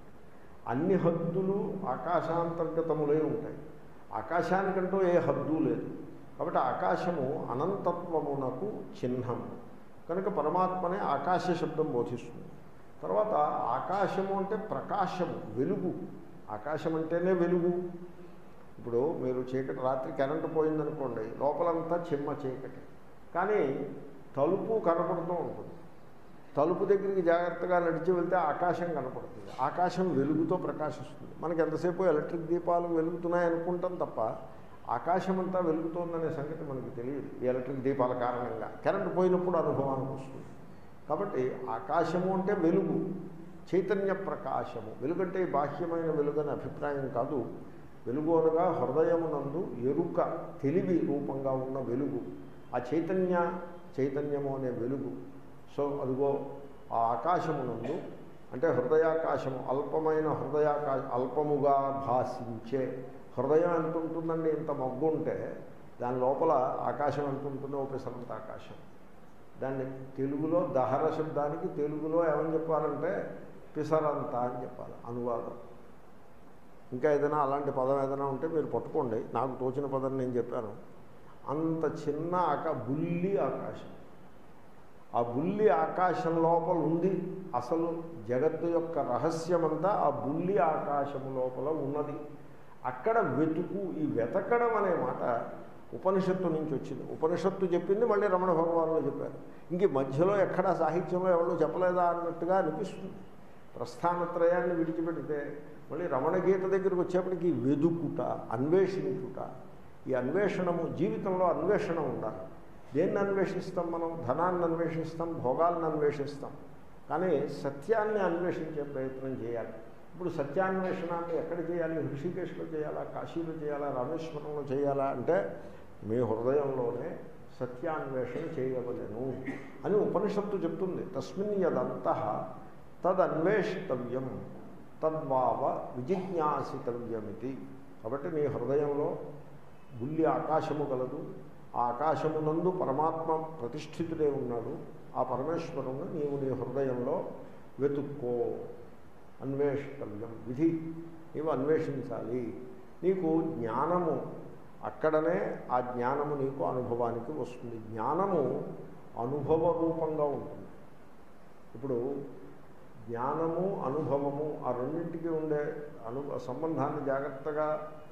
అన్ని హద్దులు ఆకాశాంతర్గతములై ఉంటాయి ఆకాశానికంటూ ఏ హద్దు లేదు కాబట్టి ఆకాశము అనంతత్వమునకు చిహ్నము కనుక పరమాత్మనే ఆకాశ శబ్దం బోధిస్తుంది తర్వాత ఆకాశము అంటే ప్రకాశము వెలుగు ఆకాశం అంటేనే వెలుగు ఇప్పుడు మీరు చీకటి రాత్రి కరెంటు పోయిందనుకోండి లోపలంతా చిమ్మ చీకటి కానీ తలుపు కనపడుతూ ఉంటుంది తలుపు దగ్గరికి జాగ్రత్తగా నడిచి వెళ్తే ఆకాశం కనపడుతుంది ఆకాశం వెలుగుతో ప్రకాశిస్తుంది మనకి ఎంతసేపు ఎలక్ట్రిక్ దీపాలు వెలుగుతున్నాయి అనుకుంటాం తప్ప ఆకాశం అంతా వెలుగుతోందనే సంగతి మనకి తెలియదు ఈ ఎలక్ట్రిక్ దీపాల కారణంగా కరెంటు పోయినప్పుడు అనుభవానికి వస్తుంది కాబట్టి ఆకాశము అంటే వెలుగు చైతన్య ప్రకాశము వెలుగంటే బాహ్యమైన వెలుగని అభిప్రాయం కాదు వెలుగు అనగా హృదయమునందు ఎరుక తెలివి రూపంగా ఉన్న వెలుగు ఆ చైతన్య చైతన్యము అనే వెలుగు సో అదిగో ఆ ఆకాశమునందు అంటే హృదయాకాశము అల్పమైన హృదయాకాశ అల్పముగా భాషించే హృదయం ఎంత ఉంటుందండి ఇంత మగ్గు ఉంటే దాని లోపల ఆకాశం ఎంత ఉంటుందో ఉపసరంత ఆకాశం దాన్ని తెలుగులో దహర శబ్దానికి తెలుగులో ఏమని చెప్పాలంటే పిసరంత అని చెప్పాలి అనువాదం ఇంకా ఏదైనా అలాంటి పదం ఏదైనా ఉంటే మీరు పట్టుకోండి నాకు తోచిన పదం నేను చెప్పాను అంత చిన్న ఆకా బుల్లి ఆకాశం ఆ బుల్లి ఆకాశం లోపల ఉంది అసలు జగత్తు యొక్క రహస్యమంతా ఆ బుల్లి ఆకాశము లోపల ఉన్నది అక్కడ వెతుకు ఈ వెతకడం అనే మాట ఉపనిషత్తు నుంచి వచ్చింది ఉపనిషత్తు చెప్పింది మళ్ళీ రమణ భగవానులు చెప్పారు ఇంక మధ్యలో ఎక్కడా సాహిత్యంలో ఎవరు చెప్పలేదా అన్నట్టుగా అనిపిస్తుంది ప్రస్థానత్రయాన్ని విడిచిపెడితే మళ్ళీ రమణ గీత దగ్గరికి వచ్చేప్పటికి వెదుకుట అన్వేషించుట ఈ అన్వేషణము జీవితంలో అన్వేషణ ఉండాలి దేన్ని అన్వేషిస్తాం మనం ధనాన్ని అన్వేషిస్తాం భోగాలను అన్వేషిస్తాం కానీ సత్యాన్ని అన్వేషించే ప్రయత్నం చేయాలి ఇప్పుడు సత్యాన్వేషణాన్ని ఎక్కడ చేయాలి హృషికేశ్లో చేయాలా కాశీలో చేయాలా రామేశ్వరంలో చేయాలా అంటే మీ హృదయంలోనే సత్యాన్వేషణ చేయవలెను అని ఉపనిషత్తు చెప్తుంది తస్మిన్ యదంత తదన్వేషితవ్యం తద్వావ విజిజ్ఞాసితవ్యమితి కాబట్టి నీ హృదయంలో బుల్లి ఆకాశము గలదు ఆ ఆకాశమునందు పరమాత్మ ప్రతిష్ఠితుడే ఉన్నాడు ఆ పరమేశ్వరుని నీవు నీ హృదయంలో వెతుక్కో అన్వేషితవ్యం విధి నీవు అన్వేషించాలి నీకు జ్ఞానము అక్కడనే ఆ జ్ఞానము నీకు అనుభవానికి వస్తుంది జ్ఞానము అనుభవ రూపంగా ఉంటుంది ఇప్పుడు జ్ఞానము అనుభవము ఆ రెండింటికి ఉండే అను సంబంధాన్ని జాగ్రత్తగా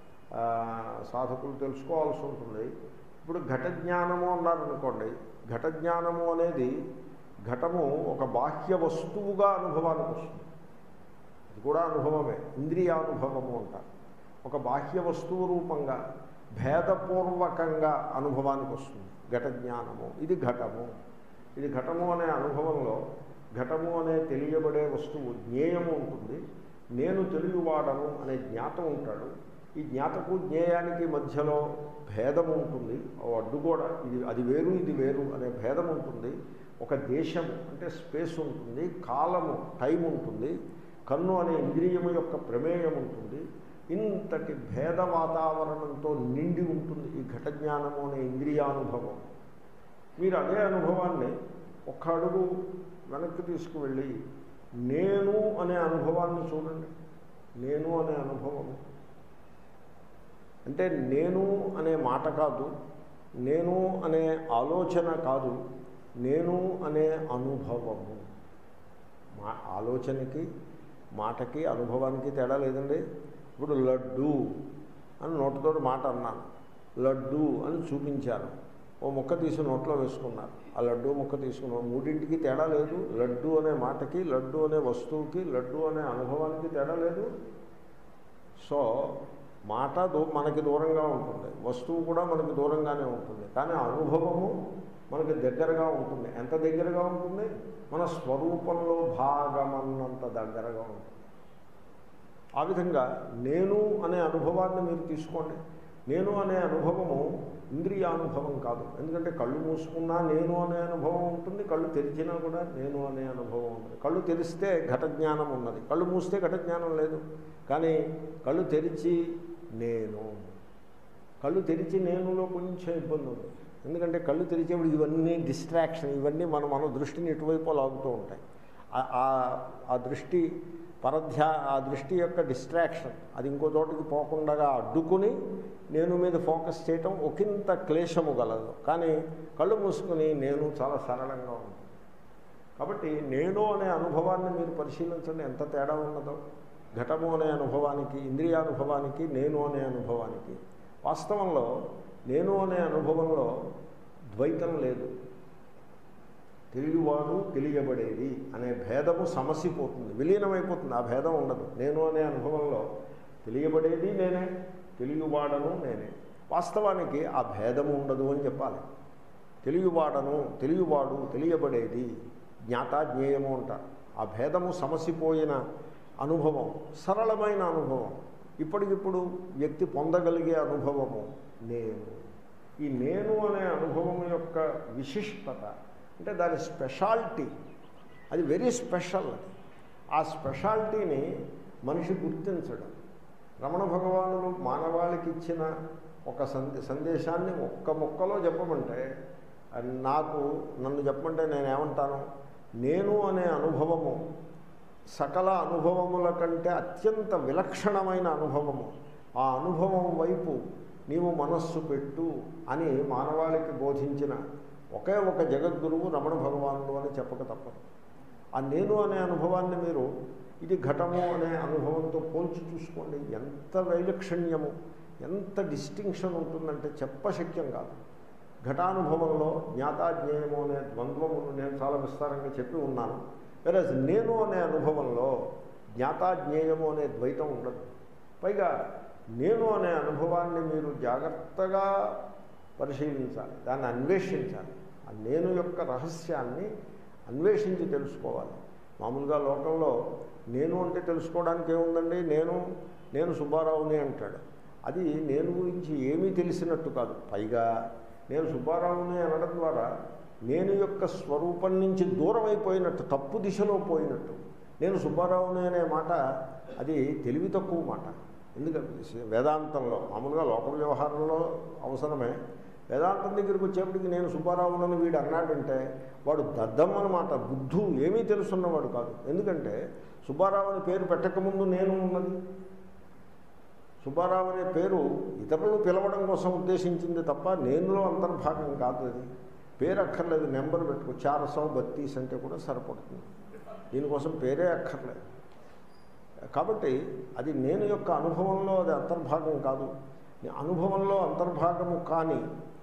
సాధకులు తెలుసుకోవాల్సి ఉంటుంది ఇప్పుడు ఘట జ్ఞానము అన్నారనుకోండి ఘట జ్ఞానము అనేది ఘటము ఒక బాహ్య వస్తువుగా అనుభవానికి వస్తుంది అది కూడా అనుభవమే ఇంద్రియానుభవము అంటారు ఒక బాహ్య వస్తువు రూపంగా భేదపూర్వకంగా అనుభవానికి వస్తుంది ఘట జ్ఞానము ఇది ఘటము ఇది ఘటము అనే అనుభవంలో ఘటము అనే తెలియబడే వస్తువు జ్ఞేయము ఉంటుంది నేను తెలియవాడను అనే జ్ఞాతం ఉంటాడు ఈ జ్ఞాతకు జ్ఞేయానికి మధ్యలో భేదం ఉంటుంది ఓ అడ్డు కూడా ఇది అది వేరు ఇది వేరు అనే భేదం ఉంటుంది ఒక దేశము అంటే స్పేస్ ఉంటుంది కాలము టైం ఉంటుంది కన్ను అనే ఇంద్రియము యొక్క ప్రమేయం ఉంటుంది ఇంతటి భేద వాతావరణంతో నిండి ఉంటుంది ఈ ఘట జ్ఞానము అనే ఇంద్రియానుభవం మీరు అదే అనుభవాన్ని ఒక్క అడుగు వెనక్కి తీసుకువెళ్ళి నేను అనే అనుభవాన్ని చూడండి నేను అనే అనుభవము అంటే నేను అనే మాట కాదు నేను అనే ఆలోచన కాదు నేను అనే అనుభవము మా ఆలోచనకి మాటకి అనుభవానికి తేడా లేదండి ఇప్పుడు లడ్డు అని నోటితో మాట అన్నాను లడ్డు అని చూపించాను ఓ ముక్క తీసి నోట్లో వేసుకున్నారు ఆ లడ్డు ముక్క తీసుకున్నాం మూడింటికి తేడా లేదు లడ్డు అనే మాటకి లడ్డు అనే వస్తువుకి లడ్డు అనే అనుభవానికి తేడా లేదు సో మాట దూ మనకి దూరంగా ఉంటుంది వస్తువు కూడా మనకి దూరంగానే ఉంటుంది కానీ అనుభవము మనకి దగ్గరగా ఉంటుంది ఎంత దగ్గరగా ఉంటుంది మన స్వరూపంలో భాగమన్నంత దగ్గరగా ఉంటుంది ఆ విధంగా నేను అనే అనుభవాన్ని మీరు తీసుకోండి నేను అనే అనుభవము ఇంద్రియానుభవం కాదు ఎందుకంటే కళ్ళు మూసుకున్నా నేను అనే అనుభవం ఉంటుంది కళ్ళు తెరిచినా కూడా నేను అనే అనుభవం ఉంటుంది కళ్ళు తెరిస్తే ఘట జ్ఞానం ఉన్నది కళ్ళు మూస్తే ఘట జ్ఞానం లేదు కానీ కళ్ళు తెరిచి నేను కళ్ళు తెరిచి నేనులో కొంచెం ఇబ్బంది ఉంది ఎందుకంటే కళ్ళు తెరిచేప్పుడు ఇవన్నీ డిస్ట్రాక్షన్ ఇవన్నీ మన మన దృష్టిని ఇటువైపు లాగుతూ ఉంటాయి ఆ- ఆ- ఆ దృష్టి పరధ్యా ఆ దృష్టి యొక్క డిస్ట్రాక్షన్ అది ఇంకో చోటికి పోకుండా అడ్డుకుని నేను మీద ఫోకస్ చేయటం ఒకంత క్లేశము గలదు కానీ కళ్ళు మూసుకుని నేను చాలా సరళంగా ఉంటుంది కాబట్టి నేను అనే అనుభవాన్ని మీరు పరిశీలించండి ఎంత తేడా ఉన్నదో ఘటము అనే అనుభవానికి ఇంద్రియానుభవానికి నేను అనే అనుభవానికి వాస్తవంలో నేను అనే అనుభవంలో ద్వైతం లేదు తెలియవాడు తెలియబడేది అనే భేదము సమసిపోతుంది విలీనమైపోతుంది ఆ భేదం ఉండదు నేను అనే అనుభవంలో తెలియబడేది నేనే తెలియవాడను నేనే వాస్తవానికి ఆ భేదము ఉండదు అని చెప్పాలి తెలియవాడను తెలియవాడు తెలియబడేది జ్ఞాత జ్ఞేయము అంటారు ఆ భేదము సమసిపోయిన అనుభవం సరళమైన అనుభవం ఇప్పటికిప్పుడు వ్యక్తి పొందగలిగే అనుభవము నేను ఈ నేను అనే అనుభవం యొక్క విశిష్టత అంటే దాని స్పెషాలిటీ అది వెరీ స్పెషల్ అది ఆ స్పెషాలిటీని మనిషి గుర్తించడం రమణ భగవానులు మానవాళికి ఇచ్చిన ఒక సందే సందేశాన్ని ఒక్క మొక్కలో చెప్పమంటే అది నాకు నన్ను చెప్పమంటే నేనేమంటాను నేను అనే అనుభవము సకల అనుభవముల కంటే అత్యంత విలక్షణమైన అనుభవము ఆ అనుభవం వైపు నీవు మనస్సు పెట్టు అని మానవాళికి బోధించిన ఒకే ఒక జగద్గురువు రమణ భగవానుడు అని చెప్పక తప్పదు ఆ నేను అనే అనుభవాన్ని మీరు ఇది ఘటము అనే అనుభవంతో పోల్చి చూసుకోండి ఎంత వైలక్షణ్యము ఎంత డిస్టింక్షన్ ఉంటుందంటే చెప్పశక్యం కాదు ఘటానుభవంలో జ్ఞాతాజ్ఞేయము అనే ద్వంద్వమును నేను చాలా విస్తారంగా చెప్పి ఉన్నాను వెరస్ నేను అనే అనుభవంలో జ్ఞాతాజ్ఞేయము అనే ద్వైతం ఉండదు పైగా నేను అనే అనుభవాన్ని మీరు జాగ్రత్తగా పరిశీలించాలి దాన్ని అన్వేషించాలి ఆ నేను యొక్క రహస్యాన్ని అన్వేషించి తెలుసుకోవాలి మామూలుగా లోకంలో నేను అంటే తెలుసుకోవడానికి ఏముందండి నేను నేను సుబ్బారావుని అంటాడు అది నేను గురించి ఏమీ తెలిసినట్టు కాదు పైగా నేను సుబ్బారావుని అనడం ద్వారా నేను యొక్క స్వరూపం నుంచి దూరం అయిపోయినట్టు తప్పు దిశలో పోయినట్టు నేను సుబ్బారావుని అనే మాట అది తెలివి తక్కువ మాట ఎందుకంటే వేదాంతంలో మామూలుగా లోక వ్యవహారంలో అవసరమే వేదాంతం దగ్గరికి వచ్చేప్పటికి నేను సుబ్బారావునని వీడు అన్నాడంటే వాడు దద్దం అన్నమాట బుద్ధు ఏమీ తెలుసున్నవాడు కాదు ఎందుకంటే సుబ్బారావు అని పేరు పెట్టకముందు నేను ఉన్నది సుబ్బారావు అనే పేరు ఇతరులు పిలవడం కోసం ఉద్దేశించింది తప్ప నేనులో అంతర్భాగం కాదు అది పేరు అక్కర్లేదు నెంబర్ పెట్టుకో చారసౌ బత్తీస్ అంటే కూడా సరిపడుతుంది దీనికోసం పేరే అక్కర్లేదు కాబట్టి అది నేను యొక్క అనుభవంలో అది అంతర్భాగం కాదు అనుభవంలో అంతర్భాగము కాని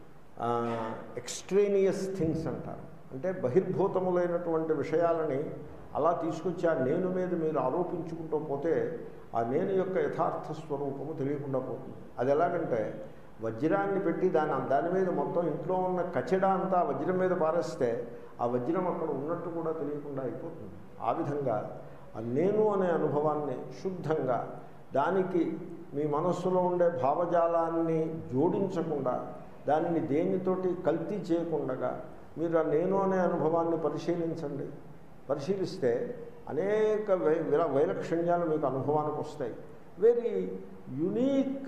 ఎక్స్ట్రేనియస్ థింగ్స్ అంటారు అంటే బహిర్భూతములైనటువంటి విషయాలని అలా తీసుకొచ్చి ఆ నేను మీద మీరు ఆరోపించుకుంటూ పోతే ఆ నేను యొక్క యథార్థ స్వరూపము తెలియకుండా పోతుంది అది ఎలాగంటే వజ్రాన్ని పెట్టి దాని దాని మీద మొత్తం ఇంట్లో ఉన్న కచడ అంతా ఆ వజ్రం మీద పారేస్తే ఆ వజ్రం అక్కడ ఉన్నట్టు కూడా తెలియకుండా అయిపోతుంది ఆ విధంగా ఆ నేను అనే అనుభవాన్ని శుద్ధంగా దానికి మీ మనస్సులో ఉండే భావజాలాన్ని జోడించకుండా దానిని దేనితోటి కల్తీ చేయకుండా మీరు ఆ నేను అనే అనుభవాన్ని పరిశీలించండి పరిశీలిస్తే అనేక వై విల వైలక్షణ్యాలు మీకు అనుభవానికి వస్తాయి వెరీ యునీక్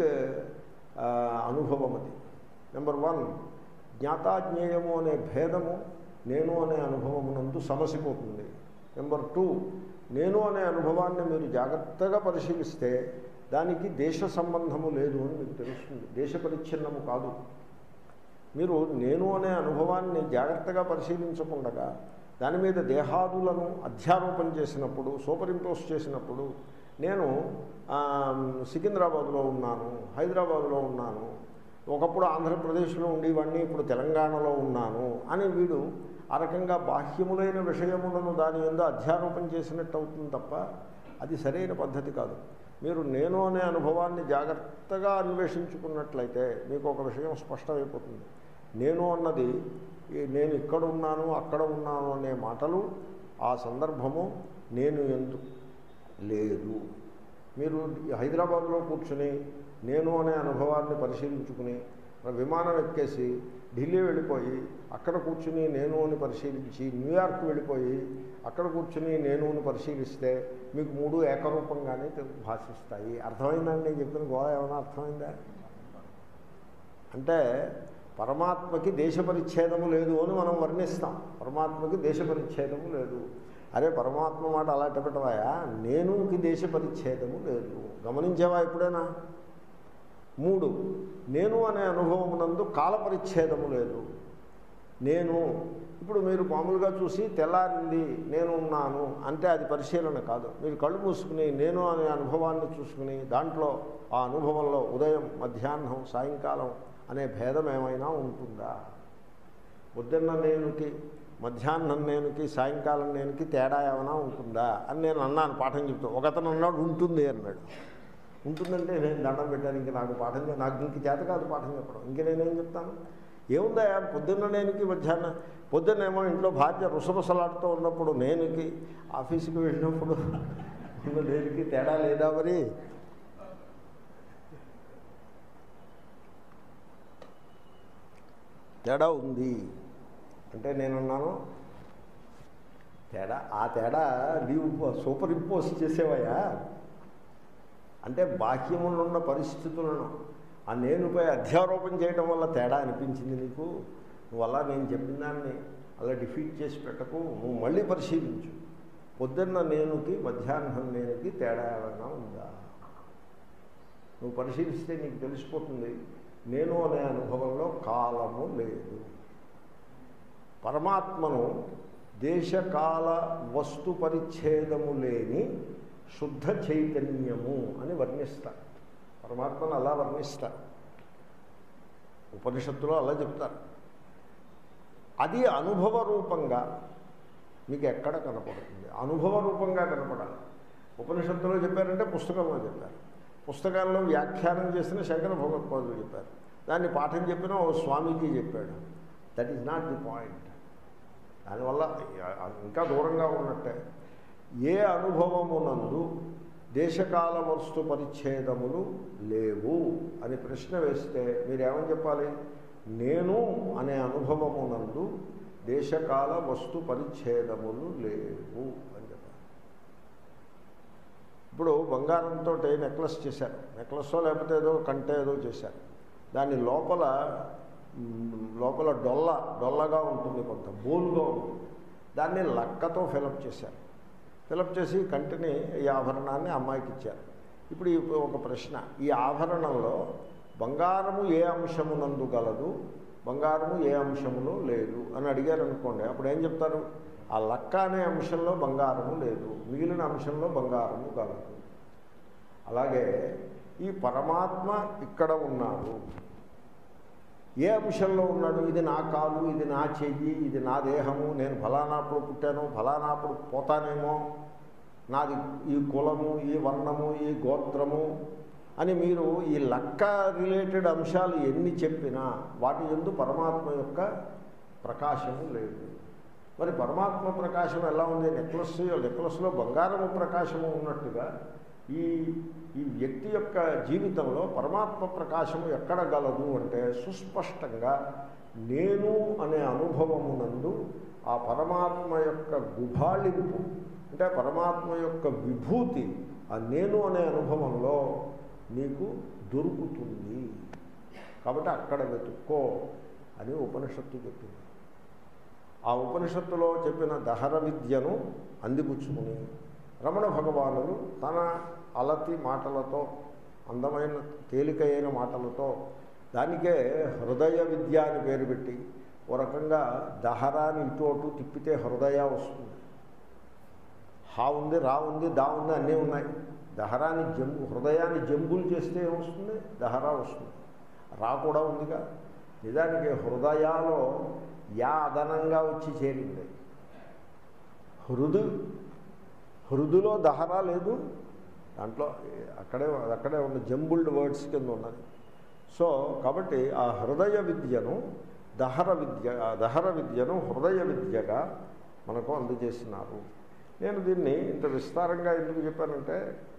అనుభవం అది నెంబర్ వన్ జ్ఞాతాజ్ఞేయము అనే భేదము నేను అనే అనుభవమునందు సమసిపోతుంది నెంబర్ టూ నేను అనే అనుభవాన్ని మీరు జాగ్రత్తగా పరిశీలిస్తే దానికి దేశ సంబంధము లేదు అని మీకు తెలుస్తుంది దేశ పరిచ్ఛిన్నము కాదు మీరు నేను అనే అనుభవాన్ని జాగ్రత్తగా పరిశీలించకుండా దాని మీద దేహాదులను అధ్యారోపణ చేసినప్పుడు సూపర్ ఇంపోజ్ చేసినప్పుడు నేను ఆ, సికింద్రాబాద్లో ఉన్నాను హైదరాబాద్లో ఉన్నాను ఒకప్పుడు ఆంధ్రప్రదేశ్లో ఉండేవాడిని ఇప్పుడు తెలంగాణలో ఉన్నాను అని వీడు ఆ రకంగా బాహ్యములైన విషయములను దాని మీద అధ్యారోపణ చేసినట్టు అవుతుంది తప్ప అది సరైన పద్ధతి కాదు మీరు నేను అనే అనుభవాన్ని జాగ్రత్తగా అన్వేషించుకున్నట్లయితే మీకు ఒక విషయం స్పష్టమైపోతుంది నేను అన్నది ఈ నేను ఇక్కడ ఉన్నాను అక్కడ ఉన్నాను అనే మాటలు ఆ సందర్భము నేను ఎందు లేదు మీరు హైదరాబాద్లో కూర్చుని నేను అనే అనుభవాన్ని పరిశీలించుకుని విమానం ఎక్కేసి ఢిల్లీ వెళ్ళిపోయి అక్కడ కూర్చుని నేను అని పరిశీలించి న్యూయార్క్ వెళ్ళిపోయి అక్కడ కూర్చుని నేను అని పరిశీలిస్తే మీకు మూడు ఏకరూపంగానే తె- భాషిస్తాయి అర్థమైందండి నేను చెప్పిన గోడ ఏమైనా అర్థమైందా అంటే పరమాత్మకి దేశ పరిచ్ఛేదము లేదు అని మనం వర్ణిస్తాం పరమాత్మకి దేశ పరిచ్ఛేదము లేదు అరే పరమాత్మ మాట అలా పెట్టవాయా నేనుకి దేశ పరిచ్ఛేదము లేదు గమనించావా ఎప్పుడైనా మూడు నేను అనే అనుభవమునందు కాల పరిచ్ఛేదము లేదు నేను ఇప్పుడు మీరు మామూలుగా చూసి తెల్లారింది నేను ఉన్నాను అంటే అది పరిశీలన కాదు మీరు కళ్ళు మూసుకుని నేను అనే అనుభవాన్ని చూసుకుని దాంట్లో ఆ అనుభవంలో ఉదయం మధ్యాహ్నం సాయంకాలం అనే భేదం ఏమైనా ఉంటుందా పొద్దున్న నేనుకి మధ్యాహ్నం నేనుకి సాయంకాలం నేనుకి తేడా ఏమైనా ఉంటుందా అని నేను అన్నాను పాఠం చెప్తూ ఒకతను అన్నాడు ఉంటుంది అన్నాడు ఉంటుందంటే నేను దండం పెట్టాను ఇంక నాకు పాఠం చె- నాకు ఇంక చేత కాదు పాఠం చెప్పడం ఇంక నేనేం చెప్తాను ఏముందా పొద్దున్న నేనుకి మధ్యాహ్నం పొద్దున్నేమో ఇంట్లో భార్య రుసరుసలాడుతూ ఉన్నప్పుడు నేనుకి ఆఫీసుకి వెళ్ళినప్పుడు ఉన్న నేనుకి తేడా లేదా మరి తేడా ఉంది అంటే నేనున్నాను తేడా ఆ తేడా నీవు సూపర్ ఇంపోజ్ చేసేవయ్యా అంటే బాహ్యములో ఉన్న పరిస్థితులను ఆ నేనుపై అధ్యారోపణ చేయడం వల్ల తేడా అనిపించింది నీకు నువ్వు అలా నేను చెప్పిన దాన్ని అలా డిఫీట్ చేసి పెట్టకు నువ్వు మళ్ళీ పరిశీలించు పొద్దున్న నేనుకి మధ్యాహ్నం నేనుకి తేడా ఏమైనా ఉందా నువ్వు పరిశీలిస్తే నీకు తెలిసిపోతుంది నేను అనే అనుభవంలో కాలము లేదు పరమాత్మను దేశకాల వస్తు పరిచ్ఛేదము లేని శుద్ధ చైతన్యము అని వర్ణిస్తారు పరమాత్మను అలా వర్ణిస్తారు ఉపనిషత్తులో అలా చెప్తారు అది అనుభవ రూపంగా మీకు ఎక్కడ కనపడుతుంది అనుభవ రూపంగా కనపడాలి ఉపనిషత్తులో చెప్పారంటే పుస్తకంలో చెప్పారు పుస్తకాల్లో వ్యాఖ్యానం చేసిన శంకర భగవత్పాదులు చెప్పారు దాన్ని పాఠం చెప్పిన ఓ స్వామీజీ చెప్పాడు that is not the point దానివల్ల ఇంకా దూరంగా ఉన్నట్టే ఏ అనుభవమునందు దేశకాల వస్తు పరిచ్ఛేదములు లేవు అని ప్రశ్న వేస్తే మీరేమని చెప్పాలి నేను అనే అనుభవమునందు దేశకాల వస్తు పరిచ్ఛేదములు లేవు అని చెప్పాలి ఇప్పుడు బంగారంతో నెక్లెస్ చేశారు నెక్లెస్లో లేకపోతే ఏదో కంటే ఏదో చేశారు దాని లోపల మ్, లోపల డొల్ల డొల్లగా ఉంటుంది కొంత బోలుగా ఉంటుంది దాన్ని లక్కతో ఫిలప్ చేశారు ఫిలప్ చేసి కంటిని ఈ ఆభరణాన్ని అమ్మాయికి ఇచ్చారు ఇప్పుడు ఈ ఒక ప్రశ్న ఈ ఆభరణంలో బంగారము ఏ అంశమునందు గలదు బంగారము ఏ అంశములో లేదు అని అడిగారు అనుకోండి అప్పుడు ఏం చెప్తారు ఆ లక్క అనే అంశంలో బంగారము లేదు మిగిలిన అంశంలో బంగారము గలదు అలాగే ఈ పరమాత్మ ఇక్కడ ఉన్నాడు ఏ అంశంలో ఉన్నాడు ఇది నా కాలు ఇది నా చెయ్యి ఇది నా దేహము నేను ఫలానాప్పుడు పుట్టాను ఫలానాప్పుడు పోతానేమో నాది ఈ కులము ఈ వర్ణము ఈ గోత్రము అని మీరు ఈ లక్క రిలేటెడ్ అంశాలు ఎన్ని చెప్పినా వాటి ఎందు పరమాత్మ యొక్క ప్రకాశము లేదు మరి పరమాత్మ ప్రకాశం ఎలా ఉంది నెక్లెస్ నెక్లెస్లో బంగారము ప్రకాశము ఉన్నట్టుగా ఈ ఈ వ్యక్తి యొక్క జీవితంలో పరమాత్మ ప్రకాశము ఎక్కడ గలదు అంటే సుస్పష్టంగా నేను అనే అనుభవమునందు ఆ పరమాత్మ యొక్క గుభాళింపు అంటే పరమాత్మ యొక్క విభూతి ఆ నేను అనే అనుభవంలో నీకు దొరుకుతుంది కాబట్టి అక్కడ వెతుక్కో అని ఉపనిషత్తు చెప్పింది ఆ ఉపనిషత్తులో చెప్పిన దహర విద్యను అందిపుచ్చుకుని రమణ భగవానుడు తన అలతి మాటలతో అందమైన తేలికైన మాటలతో దానికే హృదయ విద్య అని పేరు పెట్టి ఓ రకంగా దహరాని ఇటు అటు తిప్పితే హృదయ వస్తుంది హా ఉంది రా ఉంది దా ఉంది అన్నీ ఉన్నాయి దహరాన్ని జంబు హృదయాన్ని జంబులు చేస్తే ఏమొస్తుంది దహరా వస్తుంది రా కూడా ఉందిగా నిజానికి హృదయాలో యా అదనంగా వచ్చి చేరింది హృదు హృదులో దహరా లేదు దాంట్లో అక్కడే అక్కడే ఉన్న జంబుల్డ్ వర్డ్స్ కింద ఉన్నది సో కాబట్టి ఆ హృదయ విద్యను దహర విద్య ఆ దహర విద్యను హృదయ విద్యగా మనకు అందజేసినారు నేను దీన్ని ఇంత విస్తారంగా ఎందుకు చెప్పానంటే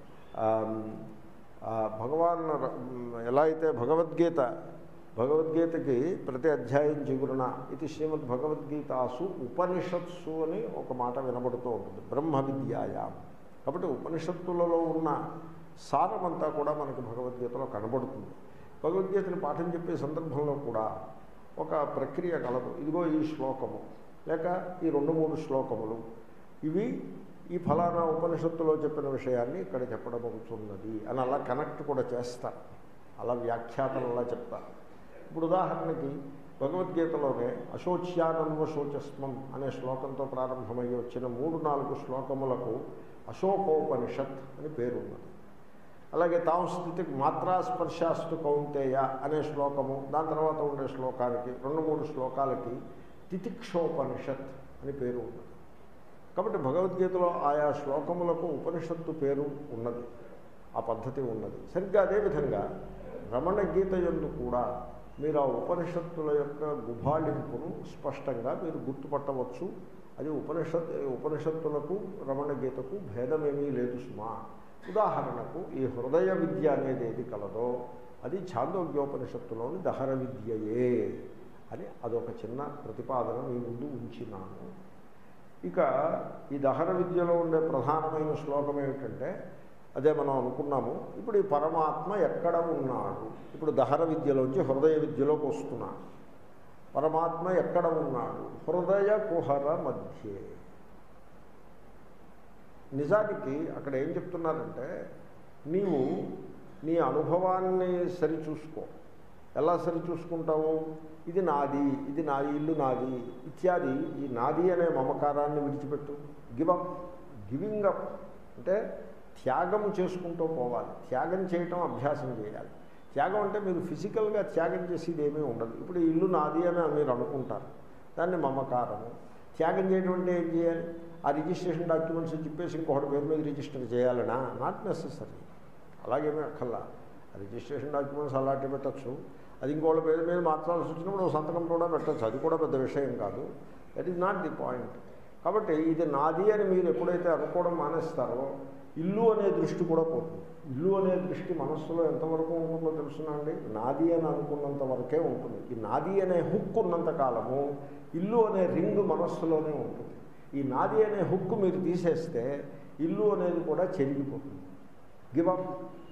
భగవాన్ ఎలా అయితే భగవద్గీత భగవద్గీతకి ప్రతి అధ్యాయం చిగురున ఇది శ్రీమద్ భగవద్గీతాసు ఉపనిషత్సు అని ఒక మాట వినబడుతూ ఉంటుంది బ్రహ్మ విద్యాయాం కాబట్టి ఉపనిషత్తులలో ఉన్న సారమంతా కూడా మనకి భగవద్గీతలో కనబడుతుంది భగవద్గీతని పాఠం చెప్పే సందర్భంలో కూడా ఒక ప్రక్రియ కలదు ఇదిగో ఈ శ్లోకము లేక ఈ రెండు మూడు శ్లోకములు ఇవి ఈ ఫలానా ఉపనిషత్తులో చెప్పిన విషయాన్ని ఇక్కడ చెప్పడం అవుతున్నది అని అలా కనెక్ట్ కూడా చేస్తారు అలా వ్యాఖ్యాతలు అలా చెప్తారు ఇప్పుడు ఉదాహరణకి భగవద్గీతలోనే అశోచ్యానన్వ శోచస్మం అనే శ్లోకంతో ప్రారంభమయ్యి వచ్చిన మూడు నాలుగు శ్లోకములకు అశోకోపనిషత్ అని పేరు ఉన్నది అలాగే తాం స్థితికి మాత్రాస్పర్శాస్తు కౌంతేయ అనే శ్లోకము దాని తర్వాత ఉండే శ్లోకానికి రెండు మూడు శ్లోకాలకి తితిక్షోపనిషత్ అని పేరు ఉన్నది కాబట్టి భగవద్గీతలో ఆయా శ్లోకములకు ఉపనిషత్తు పేరు ఉన్నది ఆ పద్ధతి ఉన్నది సరిగ్గా అదేవిధంగా రమణ గీత ఎందు కూడా మీరు ఆ ఉపనిషత్తుల యొక్క గుభాళింపును స్పష్టంగా మీరు గుర్తుపట్టవచ్చు అది ఉపనిషత్ ఉపనిషత్తులకు రమణ గీతకు భేదమేమీ లేదు సుమా ఉదాహరణకు ఈ హృదయ విద్య అనేది ఏది కలదో అది ఛాందోగ్యోపనిషత్తులోని దహర విద్యయే అని అదొక చిన్న ప్రతిపాదన మీ ముందు ఉంచినాను ఇక ఈ దహర విద్యలో ఉండే ప్రధానమైన శ్లోకం ఏమిటంటే అదే మనం అనుకున్నాము ఇప్పుడు ఈ పరమాత్మ ఎక్కడ ఉన్నాడు ఇప్పుడు దహర విద్యలోంచి హృదయ విద్యలోకి వస్తున్నాడు పరమాత్మ ఎక్కడ ఉన్నాడు హృదయ కుహర మధ్యే నిజానికి అక్కడ ఏం చెప్తున్నారంటే నీవు నీ అనుభవాన్ని సరిచూసుకో ఎలా సరిచూసుకుంటావు ఇది నాది ఇది నాది ఇల్లు నాది ఇత్యాది ఈ నాది అనే మమకారాన్ని విడిచిపెట్టు గివప్ గివింగ్ అప్ అంటే త్యాగం చేసుకుంటూ పోవాలి త్యాగం చేయటం అభ్యాసం చేయాలి త్యాగం అంటే మీరు ఫిజికల్గా త్యాగం చేసేది ఏమీ ఉండదు ఇప్పుడు ఈ ఇల్లు నాది అని మీరు అనుకుంటారు దాన్ని మమకారము త్యాగం చేయడం అంటే ఏం చేయాలి ఆ రిజిస్ట్రేషన్ డాక్యుమెంట్స్ చెప్పేసి ఇంకొకటి పేరు మీద రిజిస్టర్ చేయాలనా నాట్ నెససరీ అలాగేమీ అక్కర్లా ఆ రిజిస్ట్రేషన్ డాక్యుమెంట్స్ అలాంటి పెట్టచ్చు అది ఇంకోళ్ళ పేరు మీద మార్చాల్సి వచ్చినప్పుడు సంతకం కూడా పెట్టచ్చు అది కూడా పెద్ద విషయం కాదు that is not the point కాబట్టి ఇది నాది అని మీరు ఎప్పుడైతే అనుకోవడం మానేస్తారో ఇల్లు అనే దృష్టి కూడా పోతుంది ఇల్లు అనే దృష్టి మనస్సులో ఎంతవరకు ఉంటుందో తెలుసునండి నాది అని అనుకున్నంత వరకే ఉంటుంది ఈ నాది అనే హుక్ ఉన్నంత కాలము ఇల్లు అనే రింగ్ మనస్సులోనే ఉంటుంది ఈ నాది అనే హుక్ మీరు తీసేస్తే ఇల్లు అనేది కూడా చెరిగిపోతుంది గివప్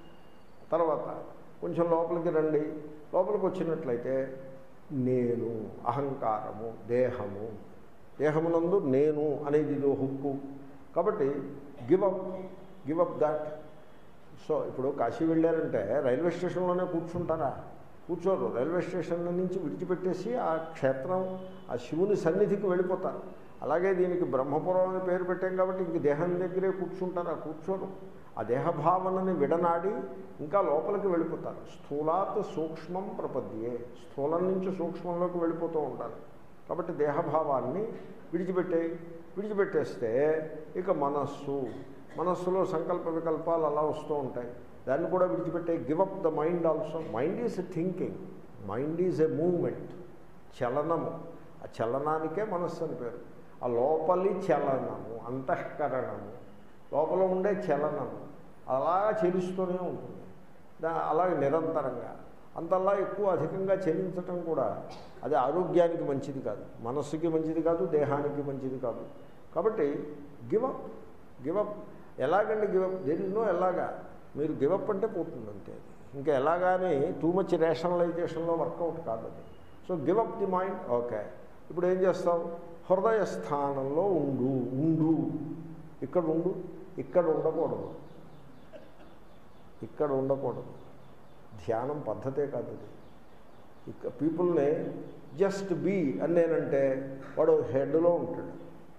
తర్వాత కొంచెం లోపలికి రండి లోపలికి వచ్చినట్లయితే నేను అహంకారము దేహము దేహమునందు నేను అనేది ఇది హుక్కు కాబట్టి గివప్ గివప్ దాట్ సో ఇప్పుడు కాశీ వెళ్ళారంటే రైల్వే స్టేషన్లోనే కూర్చుంటారా కూర్చోరు రైల్వే స్టేషన్ నుంచి విడిచిపెట్టేసి ఆ క్షేత్రం ఆ శివుని సన్నిధికి వెళ్ళిపోతారు అలాగే దీనికి బ్రహ్మపురం అని పేరు పెట్టాం కాబట్టి ఇంక దేహం దగ్గరే కూర్చుంటారా కూర్చోరు ఆ దేహభావనని విడనాడి ఇంకా లోపలికి వెళ్ళిపోతారు స్థూలాత్ సూక్ష్మం ప్రపద్యే స్థూలం నుంచి సూక్ష్మంలోకి వెళ్ళిపోతూ ఉంటారు కాబట్టి దేహభావాన్ని విడిచిపెట్టే విడిచిపెట్టేస్తే ఇక మనస్సు మనస్సులో సంకల్ప వికల్పాలు అలా వస్తూ ఉంటాయి దాన్ని కూడా విడిచిపెట్టే give up the mind also mind is a thinking mind is a moment చలనము ఆ చలనానికే మనస్సు అని పేరు ఆ లోపలి చలనము అంతఃకరణము లోపల ఉండే చలనము అలా చెలుస్తూనే ఉంటుంది దా అలాగే నిరంతరంగా అంతలా ఎక్కువ అధికంగా చెల్లించటం కూడా అది ఆరోగ్యానికి మంచిది కాదు మనస్సుకి మంచిది కాదు దేహానికి మంచిది కాదు కాబట్టి గివప్ గివప్ ఎలాగండి గివప్ దేర్ ఇస్ నో ఎలాగా మీరు గివప్ అంటే పోతుంది అంతే ఇంకా ఎలాగాని టూ మచ్ రేషనలైజేషన్లో వర్కౌట్ కాదు అది so give up the mind okay ఇప్పుడు ఏం చేస్తావు హృదయ స్థానంలో ఉండు ఉండు ఇక్కడ ఉండు ఇక్కడ ఉండకూడదు ఇక్కడ ఉండకూడదు ధ్యానం పద్ధతే కాదు అది ఇక పీపుల్ని జస్ట్ బీ అని నేనంటే వాడు హెడ్లో ఉంటాడు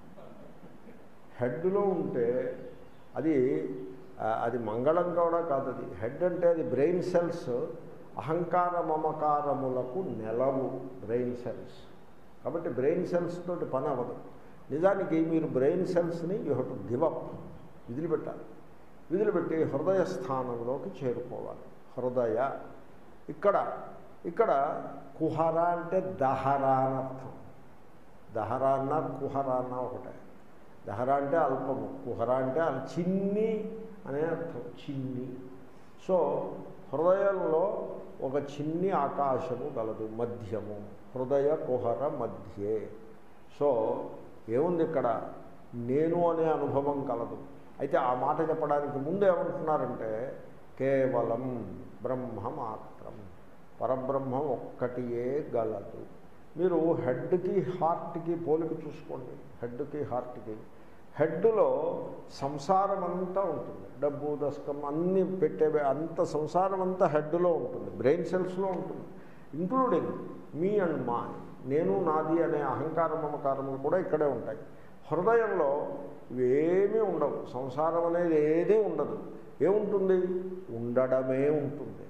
హెడ్లో ఉంటే అది ఆ, అది మంగళం కూడా కాదు అది హెడ్ అంటే అది బ్రెయిన్ సెల్స్ అహంకార మమకారములకు నెలవు బ్రెయిన్ సెల్స్ కాబట్టి బ్రెయిన్ సెల్స్ తోటి పని అవ్వదు నిజానికి మీరు బ్రెయిన్ సెల్స్ని you have to give up విదిలిపెట్టాలి విదిలిపెట్టి హృదయ స్థానంలోకి చేరుకోవాలి హృదయ ఇక్కడ ఇక్కడ కుహర అంటే దహరా అని అర్థం దహరా అన్న కుహర అన్న ఒకటే దహరా అంటే అల్పము కుహర అంటే అల్ చిన్ని అనే అర్థం చిన్ని సో హృదయంలో ఒక చిన్ని ఆకాశము గలదు మధ్యము హృదయ కుహర మధ్యే సో ఏముంది ఇక్కడ నేను అనే అనుభవం కలదు అయితే ఆ మాట చెప్పడానికి ముందు ఏమంటున్నారంటే కేవలం బ్రహ్మ మాత్రం పరబ్రహ్మం ఒక్కటియే గలదు మీరు హెడ్కి హార్ట్కి పోలిక చూసుకోండి హెడ్కి హార్ట్కి హెడ్లో సంసారం అంతా ఉంటుంది డబ్బు దశకం అన్నీ పెట్టేవే అంత సంసారం అంతా హెడ్లో ఉంటుంది బ్రెయిన్ సెల్స్లో ఉంటుంది ఇంక్లూడింగ్ మీ అండ్ మా నేను నాది అనే అహంకార మమకారములు కూడా ఇక్కడే ఉంటాయి హృదయంలో ఇవేమీ ఉండవు సంసారం అనేది ఏదీ ఉండదు ఏముంటుంది ఉండడమే ఉంటుంది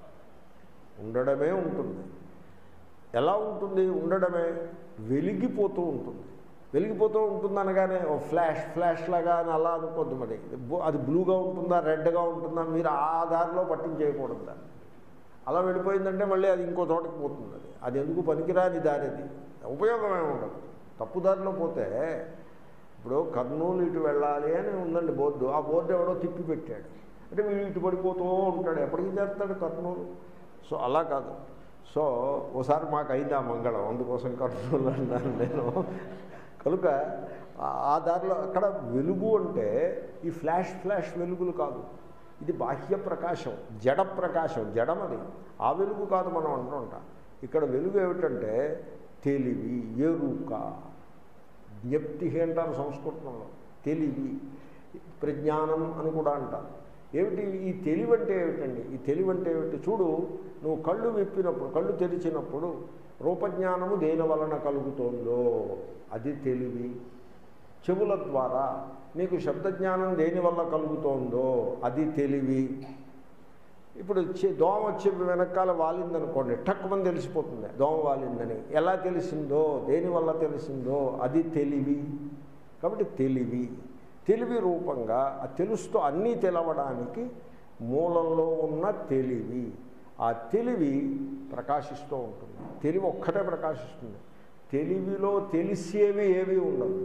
ఉండడమే ఉంటుంది ఎలా ఉంటుంది ఉండడమే వెలిగిపోతూ ఉంటుంది వెలిగిపోతూ ఉంటుంది అనగానే ఓ ఫ్లాష్ ఫ్లాష్ లాగా అని అలా అనుకోద్దు మరి బు- అది బ్లూగా ఉంటుందా రెడ్గా ఉంటుందా మీరు ఆ దారిలో పట్టించేయకూడదు దాన్ని అలా వెళ్ళిపోయిందంటే మళ్ళీ అది ఇంకో చోటకి పోతుంది అది అది ఎందుకు పనికిరాని దారి అది ఉపయోగమే ఉండదు తప్పు దారిలో పోతే ఇప్పుడు కర్నూలు ఇటు వెళ్ళాలి అని ఉందండి బోర్డు ఆ బోర్డు ఎవడో తిప్పి పెట్టాడు అంటే వీడు ఇటు పడిపోతూ ఉంటాడు ఎప్పటికి చేస్తాడు కర్నూలు సో అలా కాదు సో ఓసారి మాకు అయింది ఆ మంగళం అందుకోసం కర్నూలు అన్నాను నేను కనుక ఆ- ఆ దారిలో అక్కడ వెలుగు అంటే ఈ ఫ్లాష్ ఫ్లాష్ వెలుగులు కాదు ఇది బాహ్య ప్రకాశం జడ ప్రకాశం జడమది ఆ వెలుగు కాదు మనం అంటుంటాం ఇక్కడ వెలుగు ఏమిటంటే తెలివి ఎరుక జ్ఞప్తి అంటారు సంస్కృతంలో తెలివి ప్రజ్ఞానం అని కూడా అంటారు ఏమిటి ఈ తెలివి అంటే ఏమిటండి ఈ తెలివి అంటే ఏమిటి చూడు నువ్వు కళ్ళు విప్పినప్పుడు కళ్ళు తెరిచినప్పుడు రూపజ్ఞానము దేని వలన కలుగుతోందో అది తెలివి చెవుల ద్వారా నీకు శబ్దజ్ఞానం దేని వల్ల కలుగుతోందో అది తెలివి ఇప్పుడు చె- దోమ వచ్చి వెనకాల వాలిందనుకోండి టక్కుమని తెలిసిపోతుంది దోమ వాలిందని ఎలా తెలిసిందో దేని వల్ల తెలిసిందో అది తెలివి కాబట్టి తెలివి తెలివి రూపంగా ఆ తెలుస్తూ అన్నీ తెలవడానికి మూలంలో ఉన్న తెలివి ఆ తెలివి ప్రకాశిస్తూ ఉంటుంది తెలివి ఒక్కటే ప్రకాశిస్తుంది తెలివిలో తెలిసేవి ఏవి ఉండవు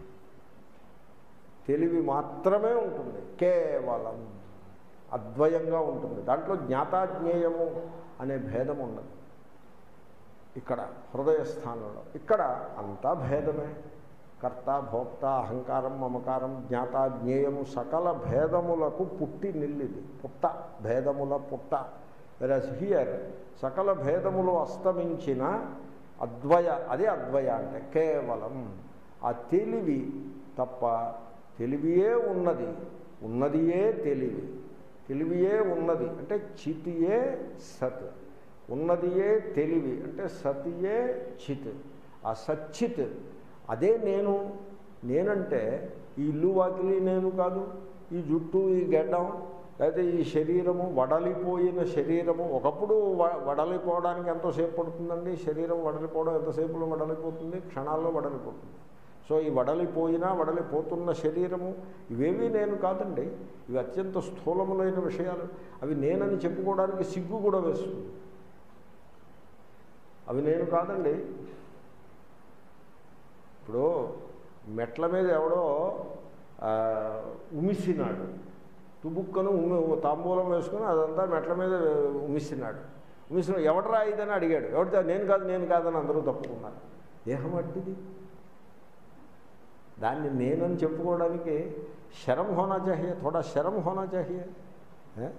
తెలివి మాత్రమే ఉంటుంది కేవలం అద్వయంగా ఉంటుంది దాంట్లో జ్ఞాతాజ్ఞేయము అనే భేదం ఉండదు ఇక్కడ హృదయ స్థానంలో ఇక్కడ అంతా భేదమే కర్త భోక్త అహంకారం మమకారం జ్ఞాతాజ్ఞేయము సకల భేదములకు పుట్టి నిల్లిది పుట్ట భేదముల పుట్ట వెరస్ హియర్ సకల భేదములు అస్తమించిన అద్వయ అదే అద్వయ అంటే కేవలం ఆ తెలివి తప్ప తెలివియే ఉన్నది ఉన్నదియే తెలివి తెలివియే ఉన్నది అంటే చితియే సత్ ఉన్నదియే తెలివి అంటే సతియే చిత్ ఆ సచ్చిత్ అదే నేను నేనంటే ఈ ఇల్లు వాకిలి నేను కాదు ఈ జుట్టు ఈ గెడ్డం లేకపోతే ఈ శరీరము వడలిపోయిన శరీరము ఒకప్పుడు వ- వడలిపోవడానికి ఎంతసేపు పడుతుందండి శరీరం వడలిపోవడం ఎంతసేపులో వడలిపోతుంది క్షణాల్లో వడలిపోతుంది సో ఈ వడలిపోయినా వడలిపోతున్న శరీరము ఇవేమీ నేను కాదండి ఇవి అత్యంత స్థూలములైన విషయాలు అవి నేనని చెప్పుకోవడానికి సిగ్గు కూడా వేస్తుంది అవి నేను కాదండి ఇప్పుడు మెట్ల మీద ఎవడో ఆ, ఉమిసినాడు తుబుక్కను ఉమి తాంబూలం వేసుకుని అదంతా మెట్ల మీద ఉమిసినాడు ఉమిసిన ఎవడరా ఇదని అడిగాడు ఎవరితో నేను కాదు నేను కాదని అందరూ తప్పుకున్నారు దేహం అట్టిది దాన్ని నేనని చెప్పుకోవడానికి శరం హోనా చాహియే థోడా శరం హోనా చాహియే ఏ?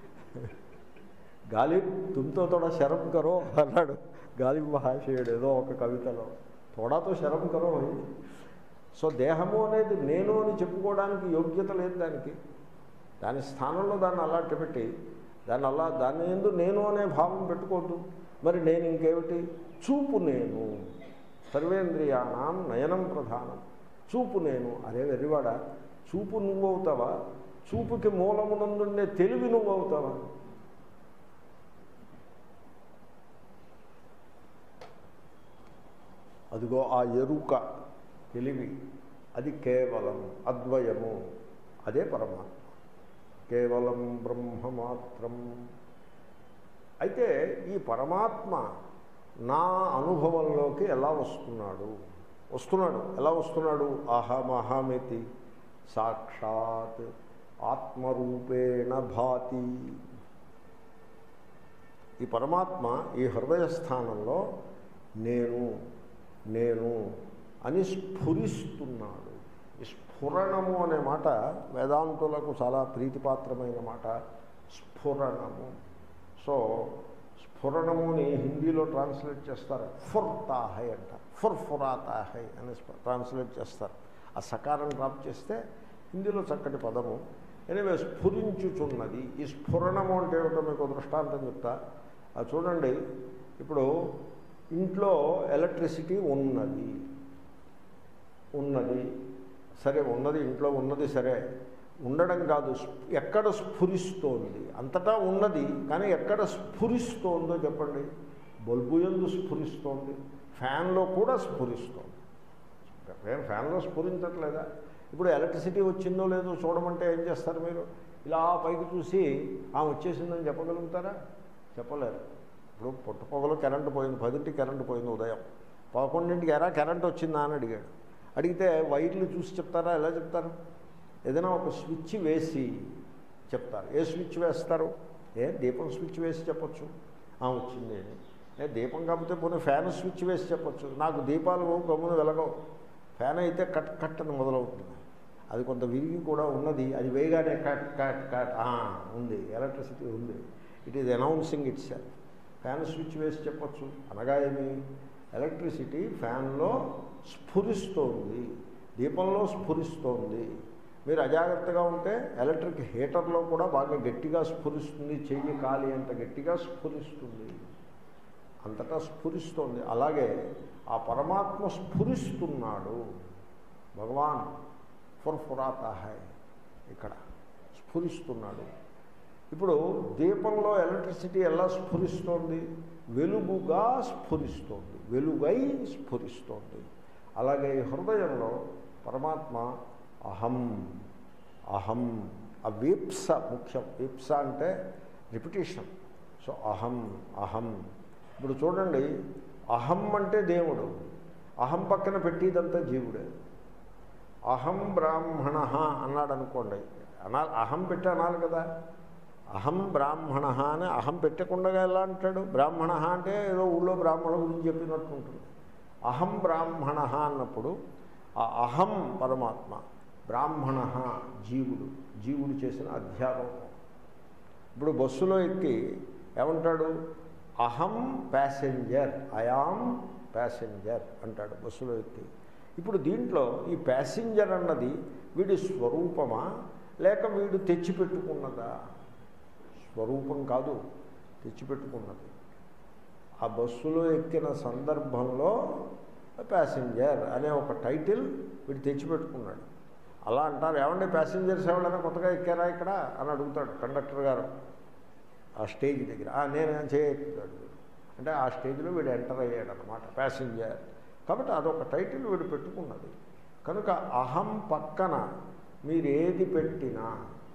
గాలిబ్ తుమ్తో తోడా శరం కరో అన్నాడు గాలిబ్ మహాశయుడు ఏదో ఒక కవితలో తోడాతో శరం కరో ఇది సో దేహము అనేది నేను అని చెప్పుకోవడానికి యోగ్యత లేదు దానికి దాని స్థానంలో దాన్ని అలాంటి పెట్టి దాన్ని అలా దాన్ని ఎందు నేను అనే భావం పెట్టుకోవద్దు మరి నేను ఇంకేమిటి చూపు నేను సర్వేంద్రియాణం నయనం ప్రధానం చూపు నేను అరే వెర్రివాడ చూపు నువ్వు అవుతావా చూపుకి మూలమునందుండే తెలివి నువ్వు అవుతావా అదిగో ఆ ఎరుక తెలివి అది కేవలం అద్వయము అదే పరమాత్మ కేవలం బ్రహ్మ మాత్రం అయితే ఈ పరమాత్మ నా అనుభవంలోకి ఎలా వస్తున్నాడు వస్తున్నాడు ఎలా వస్తున్నాడు అహమహమితి సాక్షాత్ ఆత్మరూపేణ భాతి ఈ పరమాత్మ ఈ హృదయ స్థానంలో నేను నేను అని స్ఫురిస్తున్నాడు ఈ స్ఫురణము అనే మాట వేదాంతులకు చాలా ప్రీతిపాత్రమైన మాట స్ఫురణము సో స్ఫురణముని హిందీలో ట్రాన్స్లేట్ చేస్తారు ఫుర్తాహై అంట ఫుర్ ఫురాతాహై అని ట్రాన్స్లేట్ చేస్తారు ఆ సకారం డ్రాప్ చేస్తే హిందీలో చక్కటి పదము ఎనివే స్ఫురించుచున్నది ఈ స్ఫురణము అంటే ఏమిటో మీకు దృష్టాంతం చెప్తా అది చూడండి ఇప్పుడు ఇంట్లో ఎలక్ట్రిసిటీ ఉన్నది ఉన్నది సరే ఉన్నది ఇంట్లో ఉన్నది సరే ఉండడం కాదు ఎక్కడ స్ఫురిస్తోంది అంతటా ఉన్నది కానీ ఎక్కడ స్ఫురిస్తోందో చెప్పండి బల్బు ఎందు స్ఫురిస్తోంది ఫ్యాన్లో కూడా స్ఫురిస్తోంది ఫ్యాన్లో స్ఫురించట్లేదా ఇప్పుడు ఎలక్ట్రిసిటీ వచ్చిందో లేదో చూడమంటే ఏం చేస్తారు మీరు ఇలా పైకి చూసి ఆ వచ్చేసిందని చెప్పగలుగుతారా చెప్పలేరు ఇప్పుడు పొట్టుపొగలో కరెంటు పోయింది పదింటికి కరెంటు పోయింది ఉదయం పదకొండింటికి ఎరా కరెంట్ వచ్చిందా అని అడిగాడు అడిగితే వైర్లు చూసి చెప్తారా ఎలా చెప్తారు ఏదైనా ఒక స్విచ్ వేసి చెప్తారు ఏ స్విచ్ వేస్తారు ఏ దీపం స్విచ్ వేసి చెప్పచ్చు వచ్చింది అని ఏ దీపం కాకపోతే పోనీ ఫ్యాన్ స్విచ్ వేసి చెప్పచ్చు నాకు దీపాలు గమ్మున వెలగవు ఫ్యాన్ అయితే కట్ కట్ అని మొదలవుతుంది అది కొంత విరిగి కూడా ఉన్నది అది వేయగానే కట్ కట్ కట్ ఉంది ఎలక్ట్రిసిటీ ఉంది it is announcing itself fan switch వేసి చెప్పచ్చు అనగా ఏమి ఎలక్ట్రిసిటీ ఫ్యాన్లో స్ఫురిస్తోంది దీపంలో స్ఫురిస్తోంది మీరు అజాగ్రత్తగా ఉంటే ఎలక్ట్రిక్ హీటర్లో కూడా బాగా గట్టిగా స్ఫురిస్తుంది చెయ్యి కాలి అంత గట్టిగా స్ఫురిస్తుంది అంతటా స్ఫురిస్తోంది అలాగే ఆ పరమాత్మ స్ఫురిస్తున్నాడు భగవాన్ ఫుర్ఫురాతాహాయ్ ఇక్కడ స్ఫురిస్తున్నాడు ఇప్పుడు దీపంలో ఎలక్ట్రిసిటీ ఎలా స్ఫురిస్తోంది వెలుగుగా స్ఫురిస్తోంది వెలుగై స్ఫురిస్తోంది అలాగే ఈ హృదయంలో పరమాత్మ అహం అహం ఆ వీప్స ముఖ్యం వీప్స అంటే రిపిటేషన్ సో అహం అహం ఇప్పుడు చూడండి అహం అంటే దేవుడు అహం పక్కన పెట్టేదంతా జీవుడే అహం బ్రాహ్మణ అన్నాడు అనుకోండి అనా అహం పెట్టి అనాలి కదా అహం బ్రాహ్మణ అని అహం పెట్టకుండా ఎలా అంటాడు బ్రాహ్మణ అంటే ఏదో ఊళ్ళో బ్రాహ్మణుల గురించి చెప్పినట్టు ఉంటుంది అహం బ్రాహ్మణ అన్నప్పుడు ఆ అహం పరమాత్మ బ్రాహ్మణ జీవుడు జీవుడు చేసిన అధ్యారోపం ఇప్పుడు బస్సులో ఎక్కి ఏమంటాడు అహం ప్యాసెంజర్ ఐఆమ్ ప్యాసెంజర్ అంటాడు బస్సులో ఎక్కి ఇప్పుడు దీంట్లో ఈ ప్యాసింజర్ అన్నది వీడి స్వరూపమా లేక వీడు తెచ్చిపెట్టుకున్నదా స్వరూపం కాదు తెచ్చిపెట్టుకున్నది ఆ బస్సులో ఎక్కిన సందర్భంలో ప్యాసింజర్ అనే ఒక టైటిల్ వీడు తెచ్చిపెట్టుకున్నాడు అలా అంటారు ఏమండి ప్యాసింజర్స్ ఎవరైనా కొత్తగా ఎక్కారా ఇక్కడ అని అడుగుతాడు కండక్టర్ గారు ఆ స్టేజ్ దగ్గర నేను చేయెక్కుతాడు అంటే ఆ స్టేజ్లో వీడు ఎంటర్ అయ్యాడు అనమాట ప్యాసింజర్ కాబట్టి అదొక టైటిల్ వీడు పెట్టుకున్నది కనుక అహం పక్కన మీరు ఏది పెట్టినా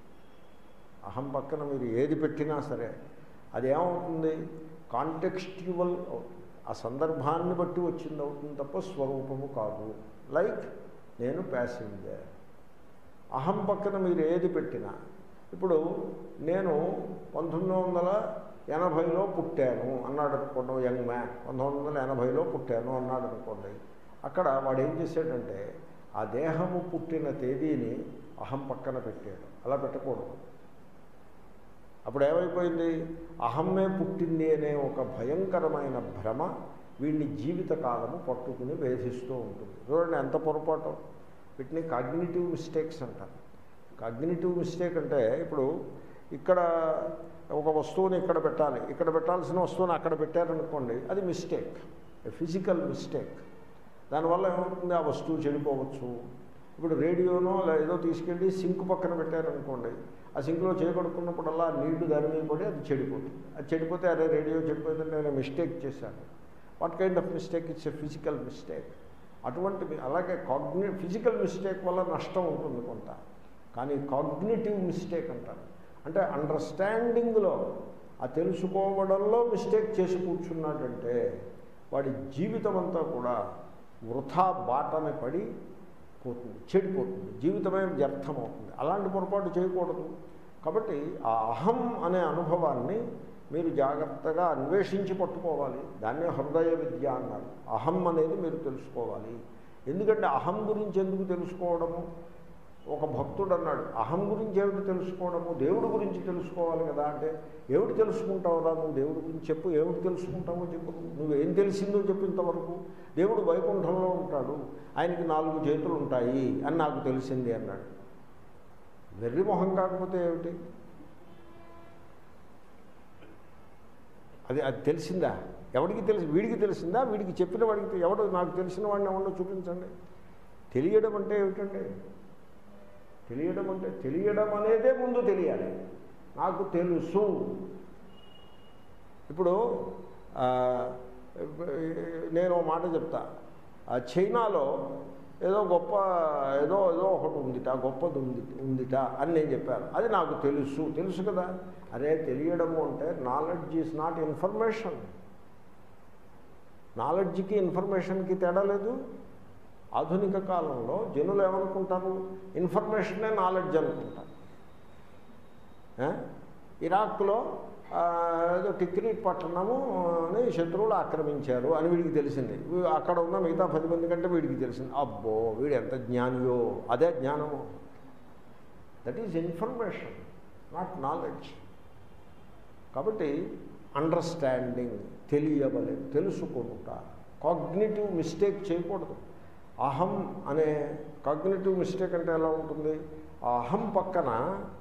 అహం పక్కన మీరు ఏది పెట్టినా సరే అదేమవుతుంది కాంటెక్స్ట్యువల్ అవుతుంది ఆ సందర్భాన్ని బట్టి వచ్చింది అవుతుంది తప్ప స్వరూపము కాదు లైక్ నేను ప్యాసింజర్ అహం పక్కన మీరు ఏది పెట్టినా ఇప్పుడు నేను పంతొమ్మిది వందల ఎనభైలో పుట్టాను అన్నాడు అనుకోండి యంగ్ మ్యాన్ పంతొమ్మిది వందల ఎనభైలో పుట్టాను అన్నాడు అనుకోండి అక్కడ వాడు ఏం చేశాడంటే ఆ దేహము పుట్టిన తేదీని అహం పక్కన పెట్టాడు అలా పెట్టకూడదు అప్పుడు ఏమైపోయింది అహమ్మే పుట్టింది అనే ఒక భయంకరమైన భ్రమ వీడిని జీవితకాలము పట్టుకుని వేధిస్తూ ఉంటుంది చూడండి ఎంత పొరపాటు వీటిని కాగ్నిటివ్ మిస్టేక్స్ అంటారు కాగ్నిటివ్ మిస్టేక్ అంటే ఇప్పుడు ఇక్కడ ఒక వస్తువుని ఇక్కడ పెట్టాలి ఇక్కడ పెట్టాల్సిన వస్తువుని అక్కడ పెట్టారనుకోండి అది మిస్టేక్ ఫిజికల్ మిస్టేక్ దానివల్ల ఏమవుతుంది ఆ వస్తువు చెడిపోవచ్చు ఇప్పుడు రేడియోనో లే- ఏదో తీసుకెళ్ళి సింక్ పక్కన పెట్టారనుకోండి ఆ సింక్లో చేయగొడుకున్నప్పుడల్లా నీళ్లు దాని మీద పడి అది చెడిపోతుంది అది చెడిపోతే అరే రేడియో చెడిపోతుంటే నేను మిస్టేక్ చేశాను what kind of mistake it's a physical mistake అటువంటి మీ- అలాగే కాగ్ని ఫిజికల్ మిస్టేక్ వల్ల నష్టం ఉంటుంది కొంత కానీ కాగ్నిటివ్ మిస్టేక్ అంటారు అంటే అండర్స్టాండింగ్లో ఆ తెలుసుకోవడంలో మిస్టేక్ చేసి కూర్చున్నాడంటే వాడి జీవితం అంతా కూడా వృథా బాటని పడి పోతుంది చెడిపోతుంది జీవితమే వ్యర్థమవుతుంది అలాంటి పొరపాటు చేయకూడదు కాబట్టి ఆ అహం అనే అనుభవాన్ని మీరు జాగ్రత్తగా అన్వేషించి పట్టుకోవాలి దాన్నే హృదయ విద్య అన్నారు అహం అనేది మీరు తెలుసుకోవాలి ఎందుకంటే అహం గురించి ఎందుకు తెలుసుకోవడము ఒక భక్తుడు అన్నాడు అహం గురించి ఏమిటి తెలుసుకోవడము దేవుడి గురించి తెలుసుకోవాలి కదా అంటే ఏమిటి తెలుసుకుంటావురా నువ్వు దేవుడి గురించి చెప్పు ఏమిటి తెలుసుకుంటావో చెప్పు నువ్వేం తెలిసిందో చెప్పు ఇంతవరకు దేవుడు వైకుంఠంలో ఉంటాడు ఆయనకి నాలుగు చేతులు ఉంటాయి అని నాకు తెలిసింది అన్నాడు వెర్రి మొహం కాకపోతే ఏమిటి అది అది తెలిసిందా ఎవడికి తెలిసి వీడికి తెలిసిందా వీడికి చెప్పిన వాడికి తె- ఎవడు నాకు తెలిసిన వాడిని ఎవడో చూపించండి తెలియడం అంటే ఏమిటండి తెలియడం అంటే తెలియడం అనేదే ముందు తెలియాలి నాకు తెలుసు ఇప్పుడు ఆ, నేను ఓ మాట చెప్తా ఆ చైనాలో ఏదో గొప్ప ఏదో ఏదో ఒకటి ఉందిట గొప్పది ఉంది ఉందిట అని నేను చెప్పాను అది నాకు తెలుసు తెలుసు కదా అరే తెలియడము అంటే నాలెడ్జ్ ఈజ్ నాట్ ఇన్ఫర్మేషన్ నాలెడ్జ్కి ఇన్ఫర్మేషన్కి తేడా లేదు ఆధునిక కాలంలో జనులు ఏమనుకుంటారు ఇన్ఫర్మేషనే నాలెడ్జ్ అనుకుంటారు ఆ? ఇరాక్లో ఆ, ఏదో టిక్రీట్ పట్టణము అని శత్రువులు ఆక్రమించారు అని వీడికి తెలిసింది వీ- అక్కడ ఉన్న మిగతా పది మంది కంటే వీడికి తెలిసింది అబ్బో వీడు ఎంత జ్ఞానియో అదే జ్ఞానము that is information not knowledge కాబట్టి అండర్స్టాండింగ్ తెలియవలే తెలుసుకుంటా కాగ్నిటివ్ మిస్టేక్ చేయకూడదు అహం అనే కాగ్నిటివ్ మిస్టేక్ అంటే ఎలా ఉంటుంది ఆ అహం పక్కన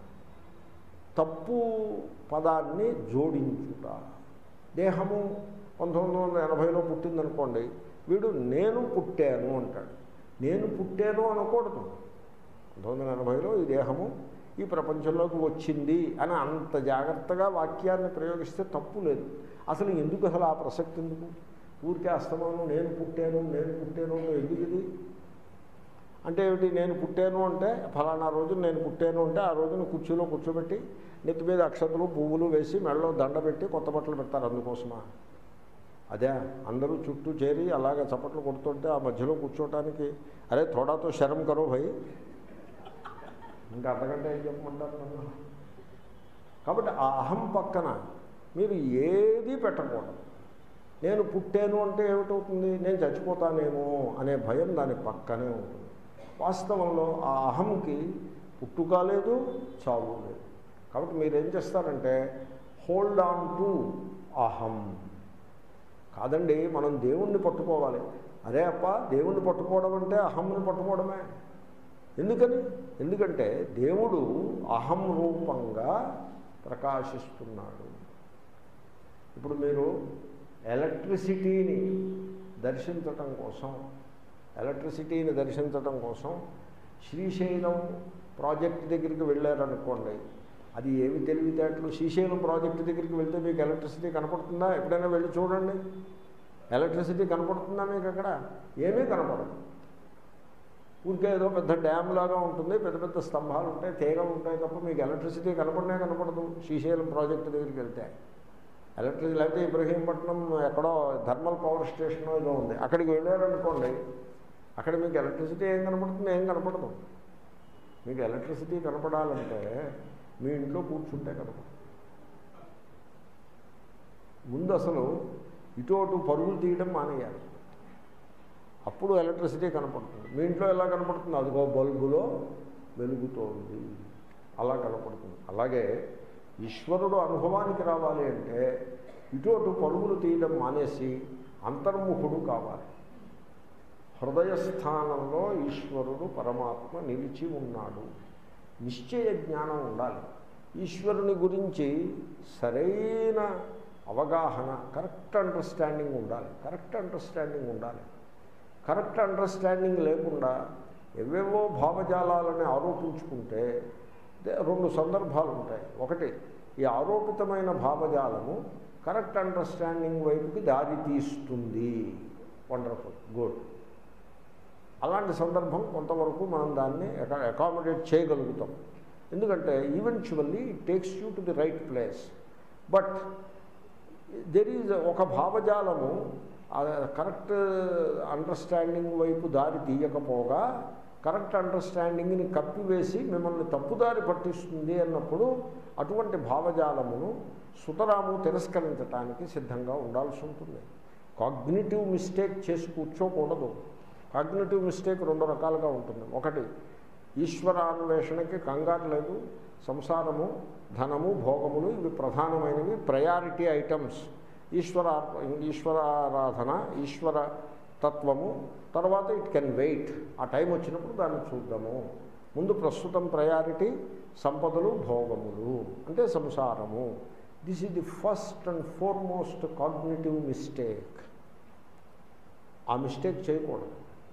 తప్పు పదాన్ని జోడించుట దేహము పంతొమ్మిది వందల ఎనభైలో పుట్టిందనుకోండి వీడు నేను పుట్టాను అంటాడు నేను పుట్టాను అనకూడదు పంతొమ్మిది వందల ఎనభైలో ఈ దేహము ఈ ప్రపంచంలోకి వచ్చింది అని అంత జాగ్రత్తగా వాక్యాన్ని ప్రయోగిస్తే తప్పు లేదు అసలు ఎందుకు అసలు ఆ ప్రసక్తి ఎందుకు ఊరికే అస్తమానం నేను పుట్టాను నేను పుట్టాను అని ఎందుకు ఇది అంటే ఏమిటి నేను పుట్టాను అంటే ఫలానా రోజు నేను పుట్టాను అంటే ఆ రోజున కుర్చీలో కూర్చోబెట్టి నెత్తి మీద అక్షతలు పువ్వులు వేసి మెడలో దండ పెట్టి కొత్త బట్టలు పెడతారు అందుకోసమా అదే అందరూ చుట్టూ చేరి అలాగ చప్పట్లు కొడుతుంటే ఆ మధ్యలో కూర్చోవటానికి అరే థోడాతో శరం కరో భయ్ ఇంకా అంతకంటే ఏం చెప్పమంటారు నన్ను కాబట్టి ఆ అహం పక్కన మీరు ఏది పెట్టకూడదు నేను పుట్టాను అంటే ఏమిటవుతుంది నేను చచ్చిపోతానేమో అనే భయం దాని పక్కనే ఉంటుంది వాస్తవంలో ఆ అహంకి పుట్టుక లేదు చావు లేదు కాబట్టి మీరు ఏం చేస్తారంటే హోల్డ్ ఆన్ టు అహం కాదండి మనం దేవుణ్ణి పట్టుకోవాలి అరే అప్ప దేవుణ్ణి పట్టుకోవడం అంటే అహంని పట్టుకోవడమే ఎందుకని ఎందుకంటే దేవుడు అహం రూపంగా ప్రకాశిస్తున్నాడు ఇప్పుడు మీరు ఎలక్ట్రిసిటీని దర్శించటం కోసం ఎలక్ట్రిసిటీని దర్శించటం కోసం శ్రీశైలం ప్రాజెక్ట్ దగ్గరికి వెళ్ళారనుకోండి అది ఏమి తెలివితేటలు శ్రీశైలం ప్రాజెక్టు దగ్గరికి వెళ్తే మీకు ఎలక్ట్రిసిటీ కనపడుతుందా ఎప్పుడైనా వెళ్ళి చూడండి ఎలక్ట్రిసిటీ కనపడుతుందా మీకు అక్కడ ఏమీ కనపడదు ఊరికే ఏదో పెద్ద డ్యామ్ లాగా ఉంటుంది పెద్ద పెద్ద స్తంభాలు ఉంటాయి తీగలు ఉంటాయి తప్ప మీకు ఎలక్ట్రిసిటీ కనపడనే కనపడదు శ్రీశైలం ప్రాజెక్టు దగ్గరికి వెళ్తే ఎలక్ట్రిసిటీ లేకపోతే ఇబ్రహీంపట్నం ఎక్కడో థర్మల్ పవర్ స్టేషన్ ఏదో ఉంది అక్కడికి వెళ్ళారనుకోండి అక్కడ మీకు ఎలక్ట్రిసిటీ ఏం కనపడుతుంది ఏం కనపడదు మీకు ఎలక్ట్రిసిటీ కనపడాలంటే మీ ఇంట్లో కూర్చుంటే కనపడదు ముందు అసలు ఇటు అటు పరుగులు తీయడం మానేయాలి అప్పుడు ఎలక్ట్రిసిటీ కనపడుతుంది మీ ఇంట్లో ఎలా కనపడుతుంది అదిగో బల్బులో వెలుగుతోంది అలా కనపడుతుంది అలాగే ఈశ్వరుడు అనుభవానికి రావాలి అంటే ఇటు అటు పరుగులు తీయడం మానేసి అంతర్ముఖుడు కావాలి హృదయస్థానంలో ఈశ్వరుడు పరమాత్మ నిలిచి ఉన్నాడు నిశ్చయ జ్ఞానం ఉండాలి ఈశ్వరుని గురించి సరైన అవగాహన కరెక్ట్ అండర్స్టాండింగ్ ఉండాలి కరెక్ట్ అండర్స్టాండింగ్ ఉండాలి కరెక్ట్ అండర్స్టాండింగ్ లేకుండా ఎవేవో భావజాలాలని ఆరోపించుకుంటే దే- రెండు సందర్భాలు ఉంటాయి ఒకటి ఈ ఆరోపితమైన భావజాలము కరెక్ట్ అండర్స్టాండింగ్ వైపుకి దారి తీస్తుంది వండర్ఫుల్ గుడ్ అలాంటి సందర్భం కొంతవరకు మనం దాన్ని అకామిడేట్ చేయగలుగుతాం ఎందుకంటే eventually it takes you to the right place but there is ఒక భావజాలము కరెక్ట్ అండర్స్టాండింగ్ వైపు దారి తీయకపోగా కరెక్ట్ అండర్స్టాండింగ్ని కప్పివేసి మిమ్మల్ని తప్పుదారి పట్టిస్తుంది అన్నప్పుడు అటువంటి భావజాలమును సుతరాము తిరస్కరించటానికి సిద్ధంగా ఉండాల్సి ఉంటుంది కాగ్నిటివ్ మిస్టేక్ చేసి కూర్చోకూడదు కాగ్నిటివ్ మిస్టేక్ రెండు రకాలుగా ఉంటుంది ఒకటి ఈశ్వరాన్వేషణకి కంగారు లేదు సంసారము ధనము భోగములు ఇవి ప్రధానమైనవి ప్రయారిటీ ఐటమ్స్ ఈశ్వర ఈశ్వరారాధన ఈశ్వర తత్వము తర్వాత ఇట్ కెన్ వెయిట్ ఆ టైం వచ్చినప్పుడు దాన్ని చూద్దాము ముందు ప్రస్తుతం ప్రయారిటీ సంపదలు భోగములు అంటే సంసారము this is the first and foremost cognitive mistake ఆ మిస్టేక్ చేయకూడదు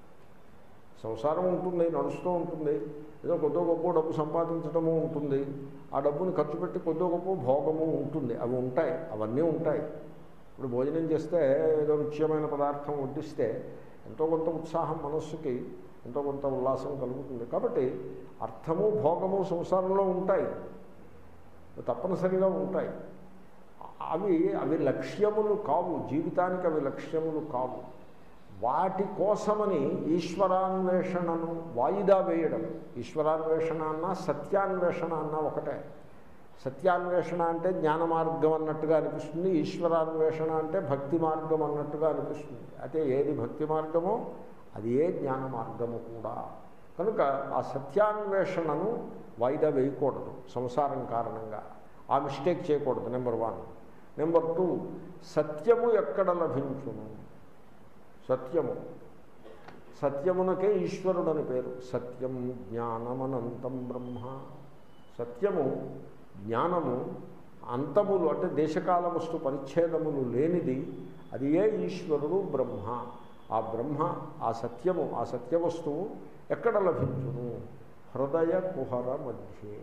సంసారం ఉంటుంది నడుస్తూ ఉంటుంది ఏదో కొద్దో గొప్ప డబ్బు సంపాదించడము ఉంటుంది ఆ డబ్బుని ఖర్చు పెట్టి కొద్దో గొప్ప భోగము ఉంటుంది అవి ఉంటాయి అవన్నీ ఉంటాయి ఇప్పుడు భోజనం చేస్తే ఏదో రుచ్యమైన పదార్థం వడ్డిస్తే ఎంతో కొంత ఉత్సాహం మనస్సుకి ఎంతో కొంత ఉల్లాసం కలుగుతుంది కాబట్టి అర్థము భోగము సంసారంలో ఉంటాయి తప్పనిసరిగా ఉంటాయి అవి అవి లక్ష్యములు కావు జీవితానికి అవి లక్ష్యములు కావు వాటి కోసమని ఈశ్వరాన్వేషణను వాయిదా వేయడం ఈశ్వరాన్వేషణ అన్నా సత్యాన్వేషణ అన్నా ఒకటే సత్యాన్వేషణ అంటే జ్ఞాన మార్గం అన్నట్టుగా అనిపిస్తుంది ఈశ్వరాన్వేషణ అంటే భక్తి మార్గం అన్నట్టుగా అనిపిస్తుంది అయితే ఏది భక్తి మార్గమో అది ఏ జ్ఞాన మార్గము కూడా కనుక ఆ సత్యాన్వేషణను వాయిదా వేయకూడదు సంసారం కారణంగా ఆ మిస్టేక్ చేయకూడదు నెంబర్ వన్ నెంబర్ టూ సత్యము ఎక్కడ లభించును సత్యము సత్యమునకే ఈశ్వరుడు అని పేరు సత్యం జ్ఞానమనంతం బ్రహ్మ సత్యము జ్ఞానము అంతములు అంటే దేశకాల వస్తు పరిచ్ఛేదములు లేనిది అది ఏ ఈశ్వరుడు బ్రహ్మ ఆ బ్రహ్మ ఆ సత్యము ఆ సత్యవస్తువు ఎక్కడ లభించును హృదయ కుహర మధ్యే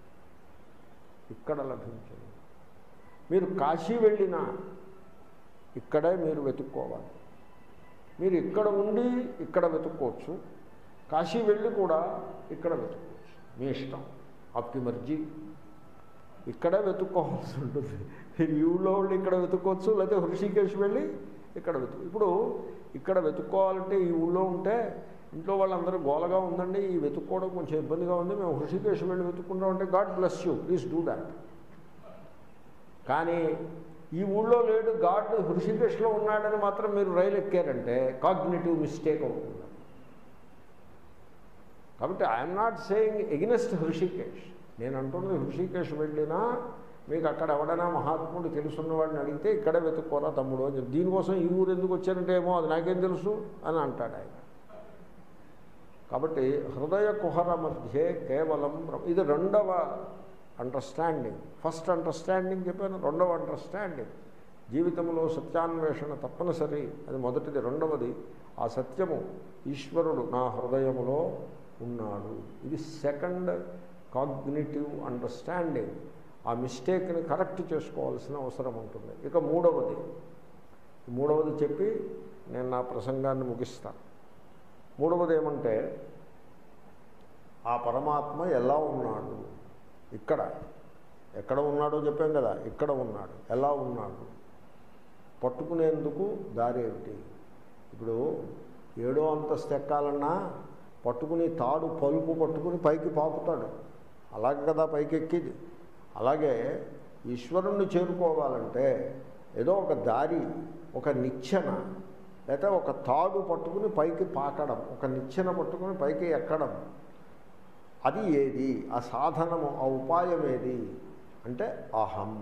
ఇక్కడ లభించును మీరు కాశీ వెళ్ళినా ఇక్కడే మీరు వెతుక్కోవాలి మీరు ఇక్కడ ఉండి ఇక్కడ వెతుక్కోవచ్చు కాశీ వెళ్ళి కూడా ఇక్కడ వెతుక్కోవచ్చు మీ ఇష్టం ఆప్కి మర్జీ ఇక్కడే వెతుక్కోవాల్సి ఉంటుంది మీరు ఈ ఊళ్ళో ఉండి ఇక్కడ వెతుక్కోవచ్చు లేకపోతే హృషికేశ్ వెళ్ళి ఇక్కడ వెతుకు ఇప్పుడు ఇక్కడ వెతుక్కోవాలంటే ఈ ఊళ్ళో ఉంటే ఇంట్లో వాళ్ళందరూ గోలగా ఉందండి ఈ వెతుక్కోవడం కొంచెం ఇబ్బందిగా ఉంది మేము హృషికేశ్ వెళ్ళి వెతుక్కుంటాం అంటే God bless you please do that కానీ ఈ ఊళ్ళో లేడు గాడ్ హృషికేశ్లో ఉన్నాడని మాత్రం మీరు రైలు ఎక్కారంటే కాగ్నేటివ్ మిస్టేక్ అవుతుంది కాబట్టి I'm not saying against Rishikesh నేను అంటున్నది హృషికేశ్ వెళ్ళినా మీకు అక్కడ ఎవడైనా మహాత్ముడు తెలుసున్నవాడిని అడిగితే ఇక్కడే వెతుక్కోరా తమ్ముడు అని చెప్పి దీనికోసం ఈ ఊరు ఎందుకు వచ్చారంటే ఏమో అది నాకేం తెలుసు అని అంటాడు ఆయన కాబట్టి హృదయ కుహర మధ్యే కేవలం బ్రహ్మ- ఇది రెండవ అండర్స్టాండింగ్ ఫస్ట్ అండర్స్టాండింగ్ చెప్పాను రెండవ అండర్స్టాండింగ్ జీవితంలో సత్యాన్వేషణ తప్పనిసరి అది మొదటిది రెండవది ఆ సత్యము ఈశ్వరుడు నా హృదయములో ఉన్నాడు ఇది సెకండ్ కాగ్నిటివ్ అండర్స్టాండింగ్ ఆ మిస్టేక్ని కరెక్ట్ చేసుకోవాల్సిన అవసరం ఉంటుంది ఇక మూడవది మూడవది చెప్పి నేను నా ప్రసంగాన్ని ముగిస్తాను మూడవది ఏమంటే ఆ పరమాత్మ ఎలా ఉన్నాడు ఇక్కడ ఎక్కడ ఉన్నాడో చెప్పాం కదా ఇక్కడ ఉన్నాడు ఎలా ఉన్నాడు పట్టుకునేందుకు దారి ఏమిటి ఇప్పుడు ఏడో అంతస్తు ఎక్కాలన్నా పట్టుకుని తాడు పలుపు పట్టుకుని పైకి పాకుతాడు అలాగే కదా పైకి ఎక్కిది అలాగే ఈశ్వరుణ్ణి చేరుకోవాలంటే ఏదో ఒక దారి ఒక నిచ్చెన లేకపోతే ఒక తాడు పట్టుకుని పైకి పాకడం ఒక నిచ్చెన పట్టుకుని పైకి ఎక్కడం అది ఏది ఆ సాధనము ఆ ఉపాయం ఏది అంటే అహం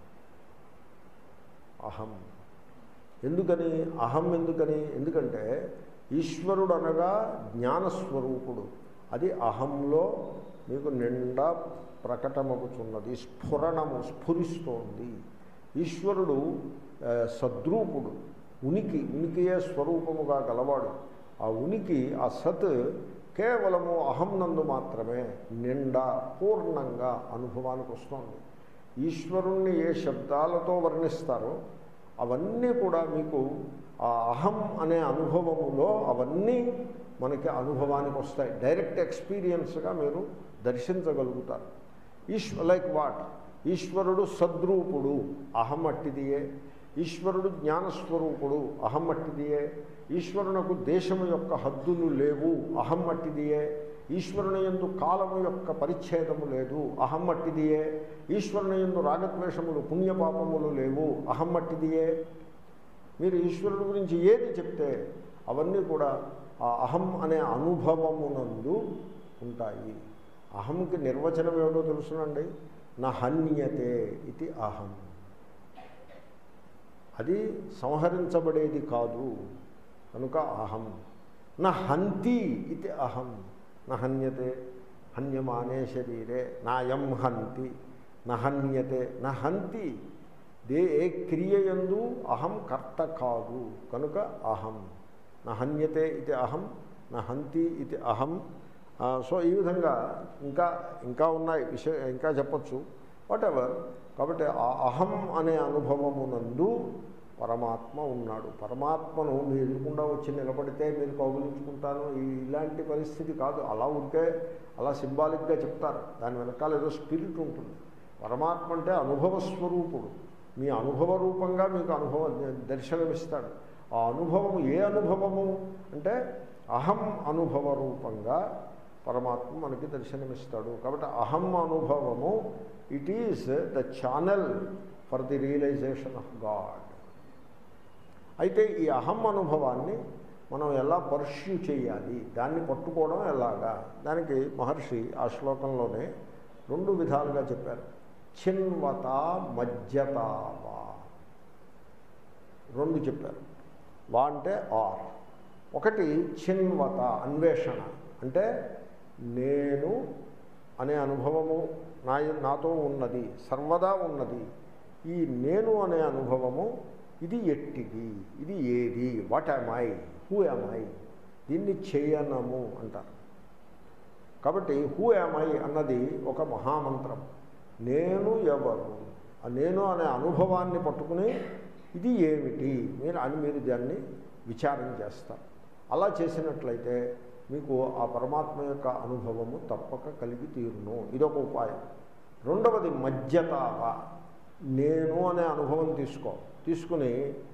అహం ఎందుకని అహం ఎందుకని ఎందుకంటే ఈశ్వరుడు అనగా జ్ఞానస్వరూపుడు అది అహంలో మీకు నిండా ప్రకటమవుతున్నది స్ఫురణము స్ఫురిస్తోంది ఈశ్వరుడు ఆ, సద్రూపుడు ఉనికి ఉనికియే స్వరూపముగా గలవాడు ఆ ఉనికి ఆ సత్ కేవలము అహం నందు మాత్రమే నిండా పూర్ణంగా అనుభవానికి వస్తుంది ఈశ్వరుణ్ణి ఏ శబ్దాలతో వర్ణిస్తారో అవన్నీ కూడా మీకు ఆ అహం అనే అనుభవములో అవన్నీ మనకి అనుభవానికి వస్తాయి డైరెక్ట్ ఎక్స్పీరియన్స్గా మీరు దర్శించగలుగుతారు ఈశ్వ లైక్ వాట్ ఈశ్వరుడు సద్రూపుడు అహం అట్టిదియే ఈశ్వరుడు జ్ఞానస్వరూపుడు అహం అట్టిదియే ఈశ్వరునకు దేశము యొక్క హద్దులు లేవు అహం అట్టిదియే ఈశ్వరుని ఎందు కాలము యొక్క పరిచ్ఛేదము లేదు అహం అట్టిదియే ఈశ్వరుని ఎందు రాగద్వేషములు పుణ్యపాపములు లేవు అహం అట్టిదియే మీరు ఈశ్వరుడు గురించి ఏది చెప్తే అవన్నీ కూడా ఆ అహం అనే అనుభవమునందు ఉంటాయి అహంకి నిర్వచనం ఏమిటో తెలుసునండి నా హన్యతే ఇది అహం అది సంహరించబడేది కాదు కనుక అహం నా హంతి ఇది అహం నా హన్యతే హన్యమానే శరీరే నాయం హంతి నా హన్యతే నా హంతి దే ఏ క్రియ యందు అహం కర్త కాదు కనుక అహం నా హన్యతే ఇది అహం నా హంతి ఇది అహం ఆ, సో ఈ విధంగా ఇంకా ఇంకా ఉన్నాయి విషయ ఇంకా చెప్పచ్చు వాట్ ఎవర్ కాబట్టి ఆ అహం అనే అనుభవమునందు పరమాత్మ ఉన్నాడు పరమాత్మను మీ ఎదురుకుండా వచ్చి నిలబడితే మీరు కౌగులించుకుంటాను ఈ ఇలాంటి పరిస్థితి కాదు అలా ఉంటే అలా సింబాలిక్గా చెప్తారు దాని వెనకాల ఏదో స్పిరిట్ ఉంటుంది పరమాత్మ అంటే అనుభవ స్వరూపుడు మీ అనుభవ రూపంగా మీకు అనుభవం దర్శనమిస్తాడు ఆ అనుభవము ఏ అనుభవము అంటే అహం అనుభవ రూపంగా పరమాత్మ మనకి దర్శనమిస్తాడు కాబట్టి అహం అనుభవము it is the channel for the realisation of God అయితే ఈ అహం అనుభవాన్ని మనం ఎలా పర్ష్యూ చేయాలి దాన్ని పట్టుకోవడం ఎలాగా దానికి మహర్షి ఆ శ్లోకంలోనే రెండు విధాలుగా చెప్పారు చిన్వత మజ్జతావా రెండు చెప్పారు వా అంటే ఆర్ ఒకటి చిన్వత అన్వేషణ అంటే నేను అనే అనుభవము నా నాతో ఉన్నది సర్వదా ఉన్నది ఈ నేను అనే అనుభవము ఇది ఎట్టిది ఇది ఏది what am I who am I దీన్ని చేయనము అంటారు కాబట్టి హూ యామ్ ఐ అన్నది ఒక మహామంత్రం నేను ఎవరు ఆ నేను అనే అనుభవాన్ని పట్టుకుని ఇది ఏమిటి మీరు అని మీరు దాన్ని విచారం చేస్తారు అలా చేసినట్లయితే మీకు ఆ పరమాత్మ యొక్క అనుభవము తప్పక కలిగి తీరును ఇదొక ఉపాయం రెండవది మధ్యతావ నేను అనే అనుభవం తీసుకో తీసుకుని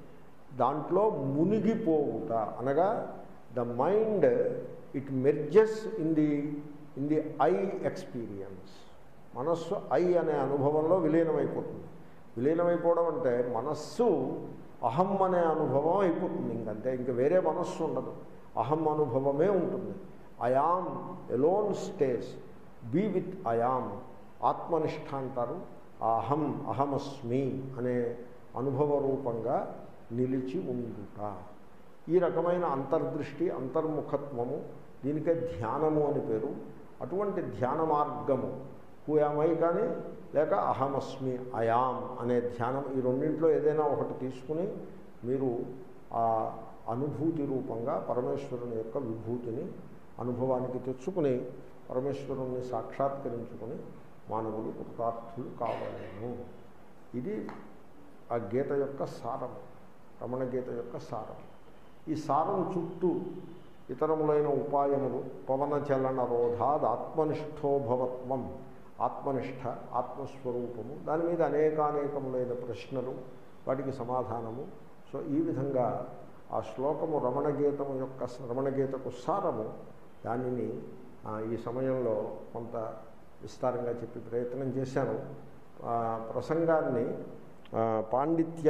దాంట్లో మునిగిపోవుట అనగా the mind it merges in the in the I experience మనస్సు ఐ అనే అనుభవంలో విలీనమైపోతుంది విలీనమైపోవడం అంటే మనస్సు అహం అనే అనుభవం అయిపోతుంది ఇంకంతే ఇంక వేరే మనస్సు ఉండదు అహం అనుభవమే ఉంటుంది I'm alone stays be with I'm ఆత్మనిష్ట అంటారు ఆ అహం అహమస్మి అనే అనుభవ రూపంగా నిలిచి ఉండుట ఈ రకమైన అంతర్దృష్టి అంతర్ముఖత్వము దీనికే ధ్యానము అని పేరు అటువంటి ధ్యాన మార్గము హూయామై కానీ లేక అహమస్మి అయాం అనే ధ్యానం ఈ రెండింటిలో ఏదైనా ఒకటి తీసుకుని మీరు ఆ అనుభూతి రూపంగా పరమేశ్వరుని యొక్క విభూతిని అనుభవానికి తెచ్చుకుని పరమేశ్వరుణ్ణి సాక్షాత్కరించుకుని మానవులు కృతార్థులు కావాలను ఇది ఆ గీత యొక్క సారం రమణ గీత యొక్క సారం ఈ సారం చుట్టూ ఇతరములైన ఉపాయములు పవన చలన రోధాద్ ఆత్మనిష్ఠోభవత్వం ఆత్మనిష్ట ఆత్మస్వరూపము దాని మీద అనేకానేకములైన ప్రశ్నలు వాటికి సమాధానము సో ఈ విధంగా ఆ శ్లోకము రమణగీతము యొక్క రమణగీతకు సారము దానిని ఆ, ఈ సమయంలో కొంత విస్తారంగా చెప్పి ప్రయత్నం చేశాను ఆ, ప్రసంగాన్ని ఆ, పాండిత్య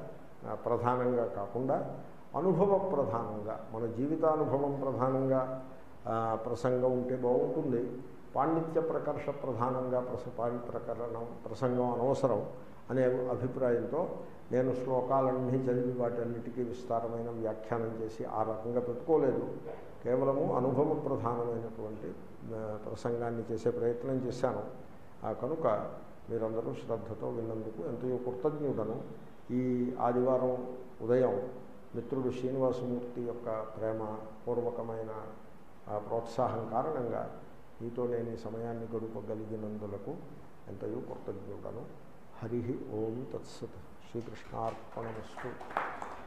ఆ, ప్రధానంగా కాకుండా అనుభవ ప్రధానంగా మన జీవితానుభవం ప్రధానంగా ఆ, ప్రసంగం ఉంటే బాగుంటుంది పాండిత్య ప్రకర్ష ప్రధానంగా ప్రస పాండి ప్రకరణం ప్రసంగం అనవసరం అనే అభిప్రాయంతో నేను శ్లోకాలన్నీ చదివి వాటన్నిటికీ విస్తారమైన వ్యాఖ్యానం చేసి ఆ రకంగా పెట్టుకోలేదు కేవలము అనుభవ ప్రధానమైనటువంటి ఆ, ప్రసంగాన్ని చేసే ప్రయత్నం చేశాను ఆ కనుక మీరందరూ శ్రద్ధతో విన్నందుకు ఎంతో కృతజ్ఞుడను ఈ ఆదివారం ఉదయం మిత్రుడు శ్రీనివాసమూర్తి యొక్క ప్రేమ పూర్వకమైన ఆ ప్రోత్సాహం కారణంగా మీతో నేను ఈ సమయాన్ని గడుపగలిగినందులకు ఎంతయో కృతజ్ఞుడను హరి ఓం తత్సత్ శ్రీకృష్ణార్పణమస్తు